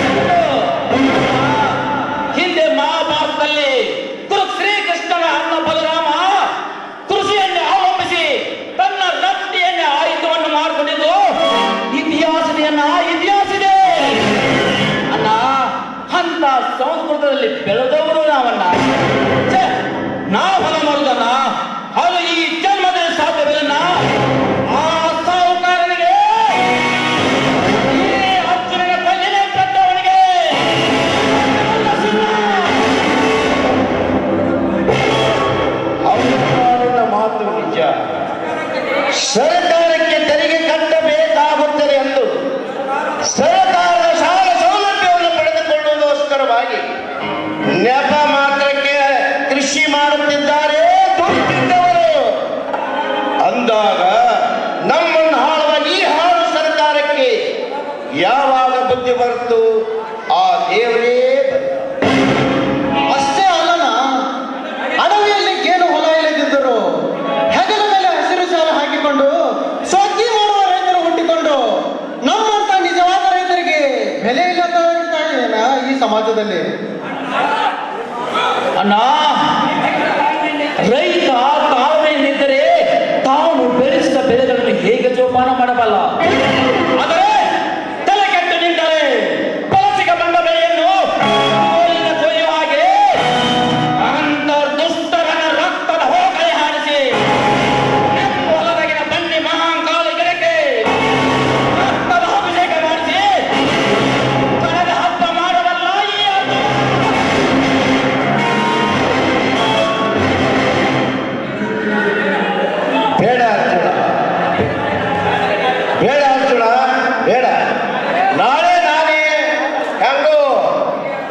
ಹಿಂದೆ ಮಹಾಭಾರತದಲ್ಲಿ ಕುರು ಶ್ರೀಕೃಷ್ಣನ ಅಣ್ಣ ಬಲರಾಮ ಕೃಷಿಯನ್ನು ಅವಲಂಬಿಸಿ ತನ್ನ ರಟ್ಟಿಯನ್ನ ಆಯುಧವನ್ನು ಮಾಡಿಕೊಂಡಿದ್ದು ಇತಿಹಾಸದೆಯನ್ನ ಇತಿಹಾಸದೆ ಅಣ್ಣ ಅಂತ ಸಂಸ್ಕೃತದಲ್ಲಿ ಬೆಳೆದವರು ನಾವನ್ನ ಛೆ, ನಾವು ಹೊಲ ಮಾಡುದನ್ನ ಅದು ಈ ಜನ್ಮದಲ್ಲಿ ಸಾಧ್ಯವಿಲ್ಲ ಆ ಸಾಹುಕಾರನಿಗೆ ಈ ಅರ್ಜುನನ ಕಲ್ಲಿನ ಕಟ್ಟವನಿಗೆ ಅವನ ಮಾತು ನಿಜ ಸರ್ಕಾರಕ್ಕೆ ತೆರಿಗೆ ಕಟ್ಟಬೇಕಾಗುತ್ತದೆ ಎಂದು ಸರ್ಕಾರದ ಸಾಲ ಸೌಲಭ್ಯವನ್ನು ಪಡೆದುಕೊಳ್ಳುವುದಕ್ಕೋಸ್ಕರವಾಗಿ ನೆಪ ಮಾತ್ರಕ್ಕೆ ಕೃಷಿ ಮಾಡುತ್ತಿದ್ದಾರೆ ದುಡ್ಡಿದ್ದವರು ಅಂದಾಗ ನಮ್ಮನ್ನು ಆಳುವ ಈ ಹಾಳು ಸರ್ಕಾರಕ್ಕೆ ಯಾವಾಗ ಬುದ್ಧಿ ಬರುತ್ತು ಆ ದೇವರೇ ಬಲ್ಲ. ಅಷ್ಟೇ ಅಲ್ಲನ ಅಡವಿಯಲ್ಲಿ ಗೇನು ಹೊಲ ಇಲ್ಲದಿದ್ದರು ಹೆಗಲ ಮೇಲೆ ಹಸಿರು ಸಾಲ ಹಾಕಿಕೊಂಡು ಸೊಕ್ಕಿ ಮಾಡುವ ರೈತರು ಹುಟ್ಟಿಕೊಂಡು ನಮ್ಮಂತ ನಿಜವಾದ ರೈತರಿಗೆ ಬೆಲೆ ಇಲ್ಲದ ಈ ಸಮಾಜದಲ್ಲಿ ಅಣ್ಣ ರೈತ ತಾಳ್ಮೆಯಿಂದಿದ್ದರೆ ತಾನು ಬೆಳೆಸಿದ ಬೆಳೆಗಳನ್ನು ಹೇಗೆ ಜೋಪಾನ ಮಾಡಬಲ್ಲ ಆದರೆ ತಲೆ ಕೆಟ್ಟು ನಿಂತರೆ ಬಳಸಿಗೆ ಬಂದ ಬೆಳೆಯನ್ನು ಕೋಲಿನ ಕೊಯ್ಯುವ ಹಾಗೆ ಅಂತ ದುಷ್ಟರನ ರಕ್ತದ ಹೋಗಲೆ ಹಾಡಿಸಿ ನೆಪ್ಪು ಹೊಲದಗಿನ ಬನ್ನಿ ಮಹಾಂಕಾಲ ಗಿಡಕ್ಕೆ ರಕ್ತದ ಅಭಿಷೇಕ ಮಾಡಿಸಿ ಕಳೆದ ಹಬ್ಬ ಮಾಡಬಲ್ಲ ಈ ಅರ್ಜುನ.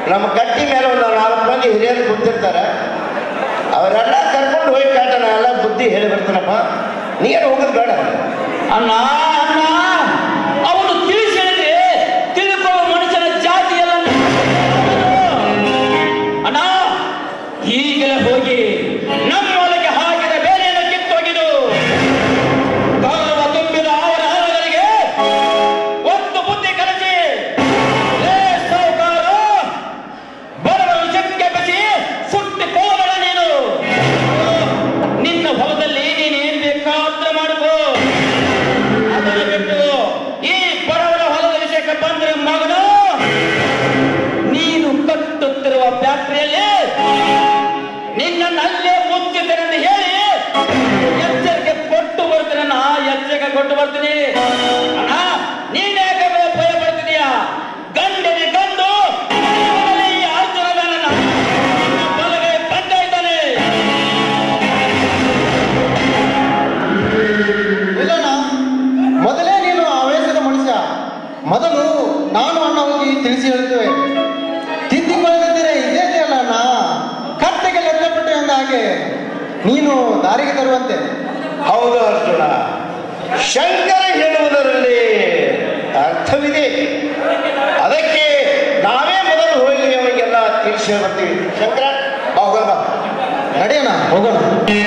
ನಮ್ಮ ಕಟ್ಟಿ ಮೇಲೆ ಒಂದು ನಾಲ್ಕು ಮಂದಿ ಹಿರಿಯರು ಕೂತಿರ್ತಾರೆ ಅವರೆಲ್ಲ ಕರ್ಕೊಂಡು ಹೋಗಿ ಕಾಟ ನಾ ಎಲ್ಲ ಬುದ್ಧಿ ಹೇಳಿ ಬರ್ತಾನಪ್ಪ ನೀನು ಹೋಗೋದು ಬೇಡ ಅಣ್ಣ ಅಣ್ಣ ಅವನು ತಿಳಿಸಿ ಹೇಳಿದ್ರೆ ತಿಳ್ಕೊಳ್ಳೋ ಮನುಷ್ಯನ ಜಾತಿ ಎಲ್ಲ ಅಣ್ಣ ಈಗಲೇ ಹೋಗಿ ನಮ್ಮ ಒಳಗೆ ಹಾಕಿದ ಬೇರೆಯನ್ನು ಕಿತ್ತೋಗಿದು ಗೌರವ ತುಂಬಿದ ಅವರ ಹರಗಳಿಗೆ ಒಂದು ಬುದ್ಧಿ ಕಲಿಸಿ ಲೇ ಸಾಹುಕಾರ ಬಡವರ ವಿಷಕ್ಕೆ ಬಸಿ ಸುಟ್ಟಿ ಕೋಬೇಡ ನೀನು ನಿನ್ನ ಹೊಲದಲ್ಲಿ ನೀನೇನ್ ಬೇಕಾದ್ರೆ ಮಾಡ್ಕೋ ಅದನ್ನು ಬಿಟ್ಟು ಈ ಬಡವರ ಹೊಲದ ವಿಷಯಕ್ಕೆ ಬಂದ್ರೆ ಮಗನು ನೀನು ಕಟ್ಟುತ್ತಿರುವ ಫ್ಯಾಕ್ಟರಿಯಲ್ಲಿ ನಿನ್ನನ್ನು ಅಲ್ಲೇ ಮುಚ್ಚಿದ್ದೇನೆಂದು ಹೇಳಿ ಎಚ್ಚರಿಕೆ ಕೊಟ್ಟು ಬರ್ತೀನಿ ನಾ ಎಚ್ಚರಿಕೆ ಕೊಟ್ಟು ಬರ್ತೀನಿ ಅಣ್ಣ ನೀನ್ ಯಾಕೆ ಭಯ ಪಡ್ತಿದೀಯ ಗಂಡನಿ ಗಂಡು ಇವನಲ್ಲಿ ಈ ಅರ್ಜುನನನ್ನ ನಿನ್ನ ಬಲಗೈ ಬಂದ ಇದ್ದಾನೆ ಇಲ್ಲಣ್ಣ ಮೊದಲೇ ನೀನು ಆವೇಶದ ಮನುಷ್ಯ ಮೊದಲು ನಾನು ಅಣ್ಣ ಹೋಗಿ ತಿಳಿಸಿ ಹೇಳ್ತೇವೆ ತಿದ್ದಿಕೊಳ್ಳದಿದ್ದರೆ ಇದೇ ಅಲ್ಲ ಅಣ್ಣ ಕತ್ತೆಗೆ ಲೆಕ್ಕಪಟ್ಟೆ ಅಂದ ಹಾಗೆ ನೀನು ದಾರಿಗೆ ತರುವಂತೆ ಹೌದು ಅರ್ಜುನ ಶಂಕರ ಹೇಳುವುದರಲ್ಲಿ ಅರ್ಥವಿದೆ ಅದಕ್ಕೆ ನಾವೇ ಮೊದಲು ಹೋಗಿ ಅವರಿಗೆಲ್ಲ ತಿಳಿಸಿ ಬರ್ತೀವಿ ಶಂಕರ ಬಾ, ಹೋಗೋಣ ಬಾ. ನಡೆಯೋಣ ಹೋಗೋಣ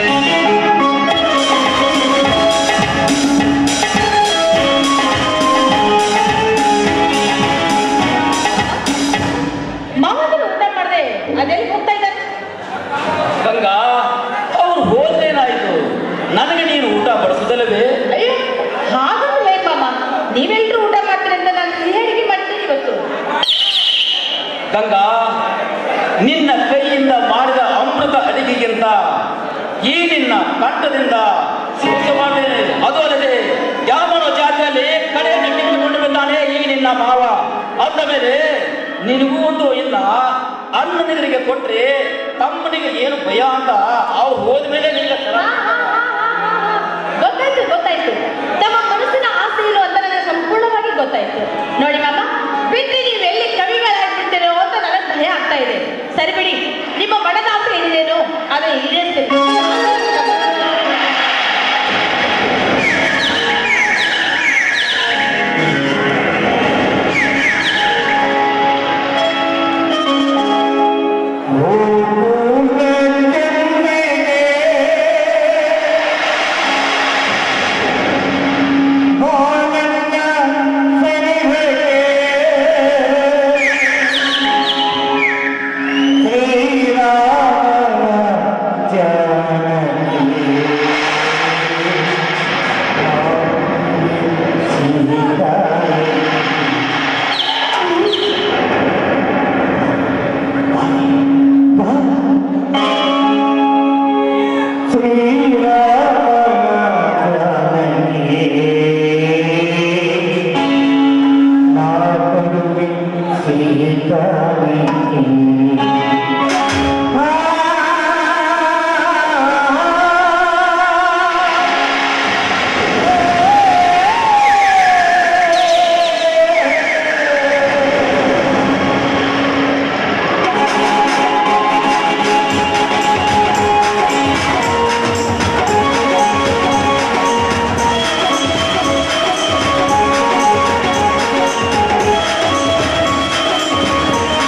ಮಾವನ ಊಟ ಮಾಡ್ದೆ ಅದೆಲ್ಲಿ ಹೋಗ್ತಾ ಇದ್ದಾನೆ ಗಂಗಾ ಅವ್ರು ಹೋದ್ರೇನಾಯ್ತು ನನಗೆ ನೀನು ಊಟ ಬಡಿಸುದಲ್ಲವೇ ಅಯ್ಯೋ ಹಾಗಲ್ಲ ಮಾಮ ನೀವೆಲ್ಲರೂ ಊಟ ಮಾಡ್ತೀರಿ ಅಂತ ನಾನು ಸಿಹಿ ಅಡಿಗೆ ಮಾಡ್ತೀನಿ ಇವತ್ತು ಗಂಗಾ ನಿನ್ನ ಕೈಯಿಂದ ಮಾಡಿದ ಅಮೃತ ಅಡಿಗೆಗಿಂತ ಈ ನಿನ್ನ ಕಂಠದಿಂದ ಸಿಹಿ ಮಾಡ್ತೇನೆ ಅದು ಅಲ್ಲದೆ ಯಾವನೋ ಜಾತಿಯಲ್ಲಿ ಕಡೆಯನ್ನು ಕಿತ್ತುಕೊಂಡು ಬಂದಾನೆ ಈ ನಿನ್ನ ಮಾವ ಅಂದ ಮೇಲೆ ನಿನಗೂ ಒಂದು ಇಲ್ಲ ಅಣ್ಣನಿಗರಿಗೆ ಕೊಟ್ರೆ ತಮ್ಮನಿಗೆ ಏನು ಭಯ ಅಂತ ಅವ್ರು ಹೋದ್ಮೇಲೆ ನಿನ್ನ ಹಾ, ಹಾ, ಹಾ, ಹಾ, ಹಾ, ಹಾ. ಗೊತ್ತಾಯ್ತು ಗೊತ್ತಾಯ್ತು ತಮ್ಮ ಮನಸ್ಸಿನ ಆಸೆ ಏನು ಅಂತ ನನಗೆ ಸಂಪೂರ್ಣವಾಗಿ ಗೊತ್ತಾಯ್ತು ನೋಡಿ ಮಾಮ ಬಿಟ್ಟು ನೀವು ಎಲ್ಲಿ ಕವಿಗಳಾಗ್ಬಿಡ್ತೀರೋ ಅಂತ ನನಗೆ ಭಯ ಆಗ್ತಾ ಇದೆ ಸರಿ ಬಿಡಿ ನಿಮ್ಮ ಮನದ ಆಸೆ ಏನಿದೇನೋ ಅದನ್ನ ಈಡೇರಿಸ್ತೀನಿ ಆ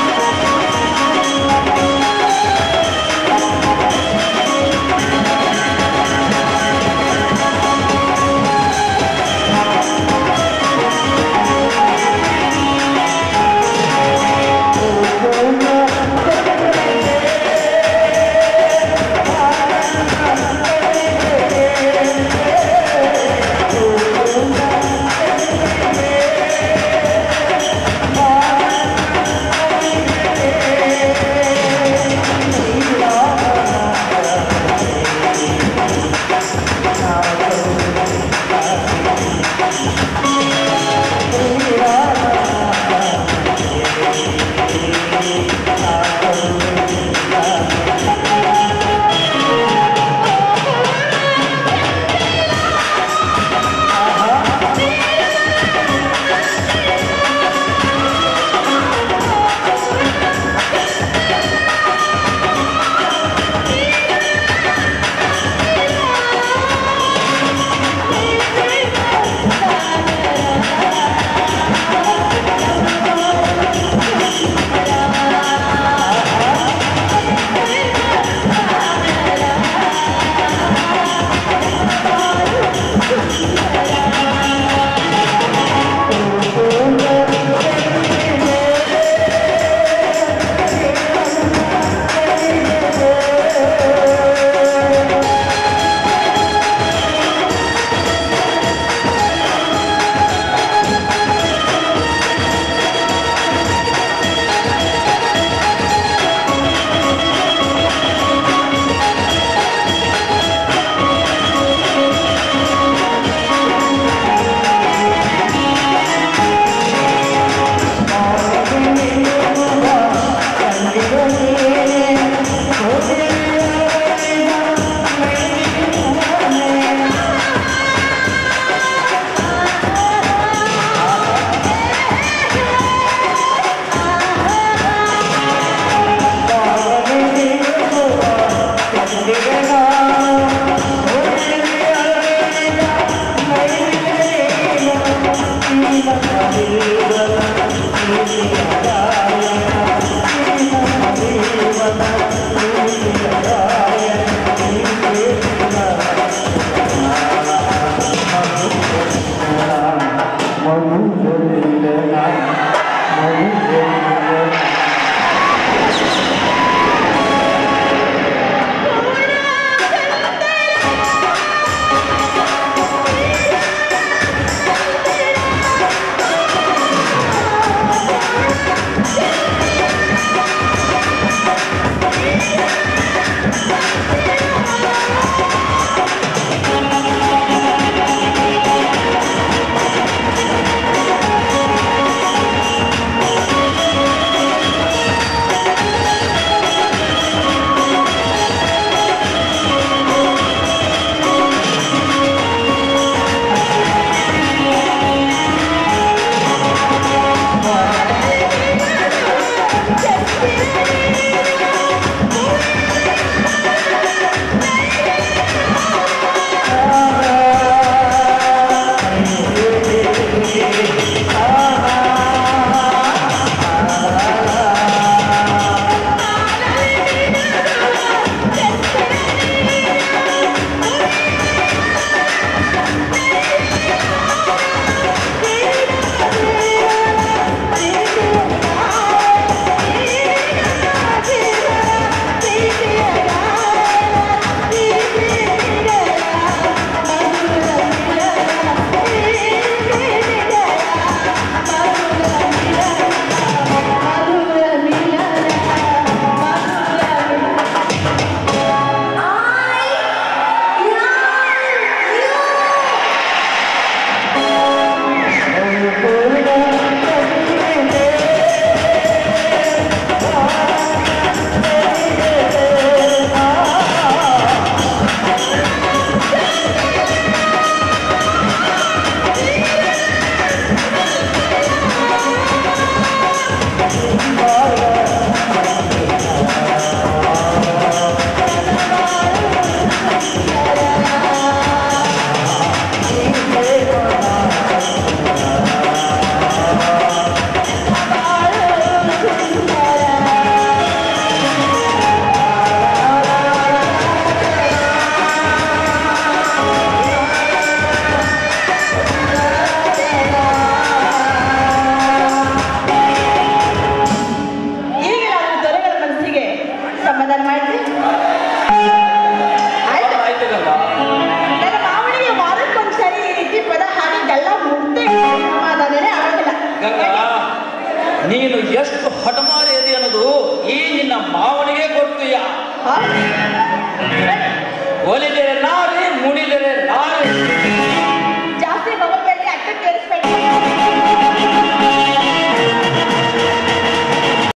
ಎಷ್ಟು ಹಠಮಾರಿ ಇದೆ ಅನ್ನೋದು ಈ ನಿನ್ನ ಮಾವನಿಗೆ ಗೊತ್ತುಯ್ಯ ಒಲಿ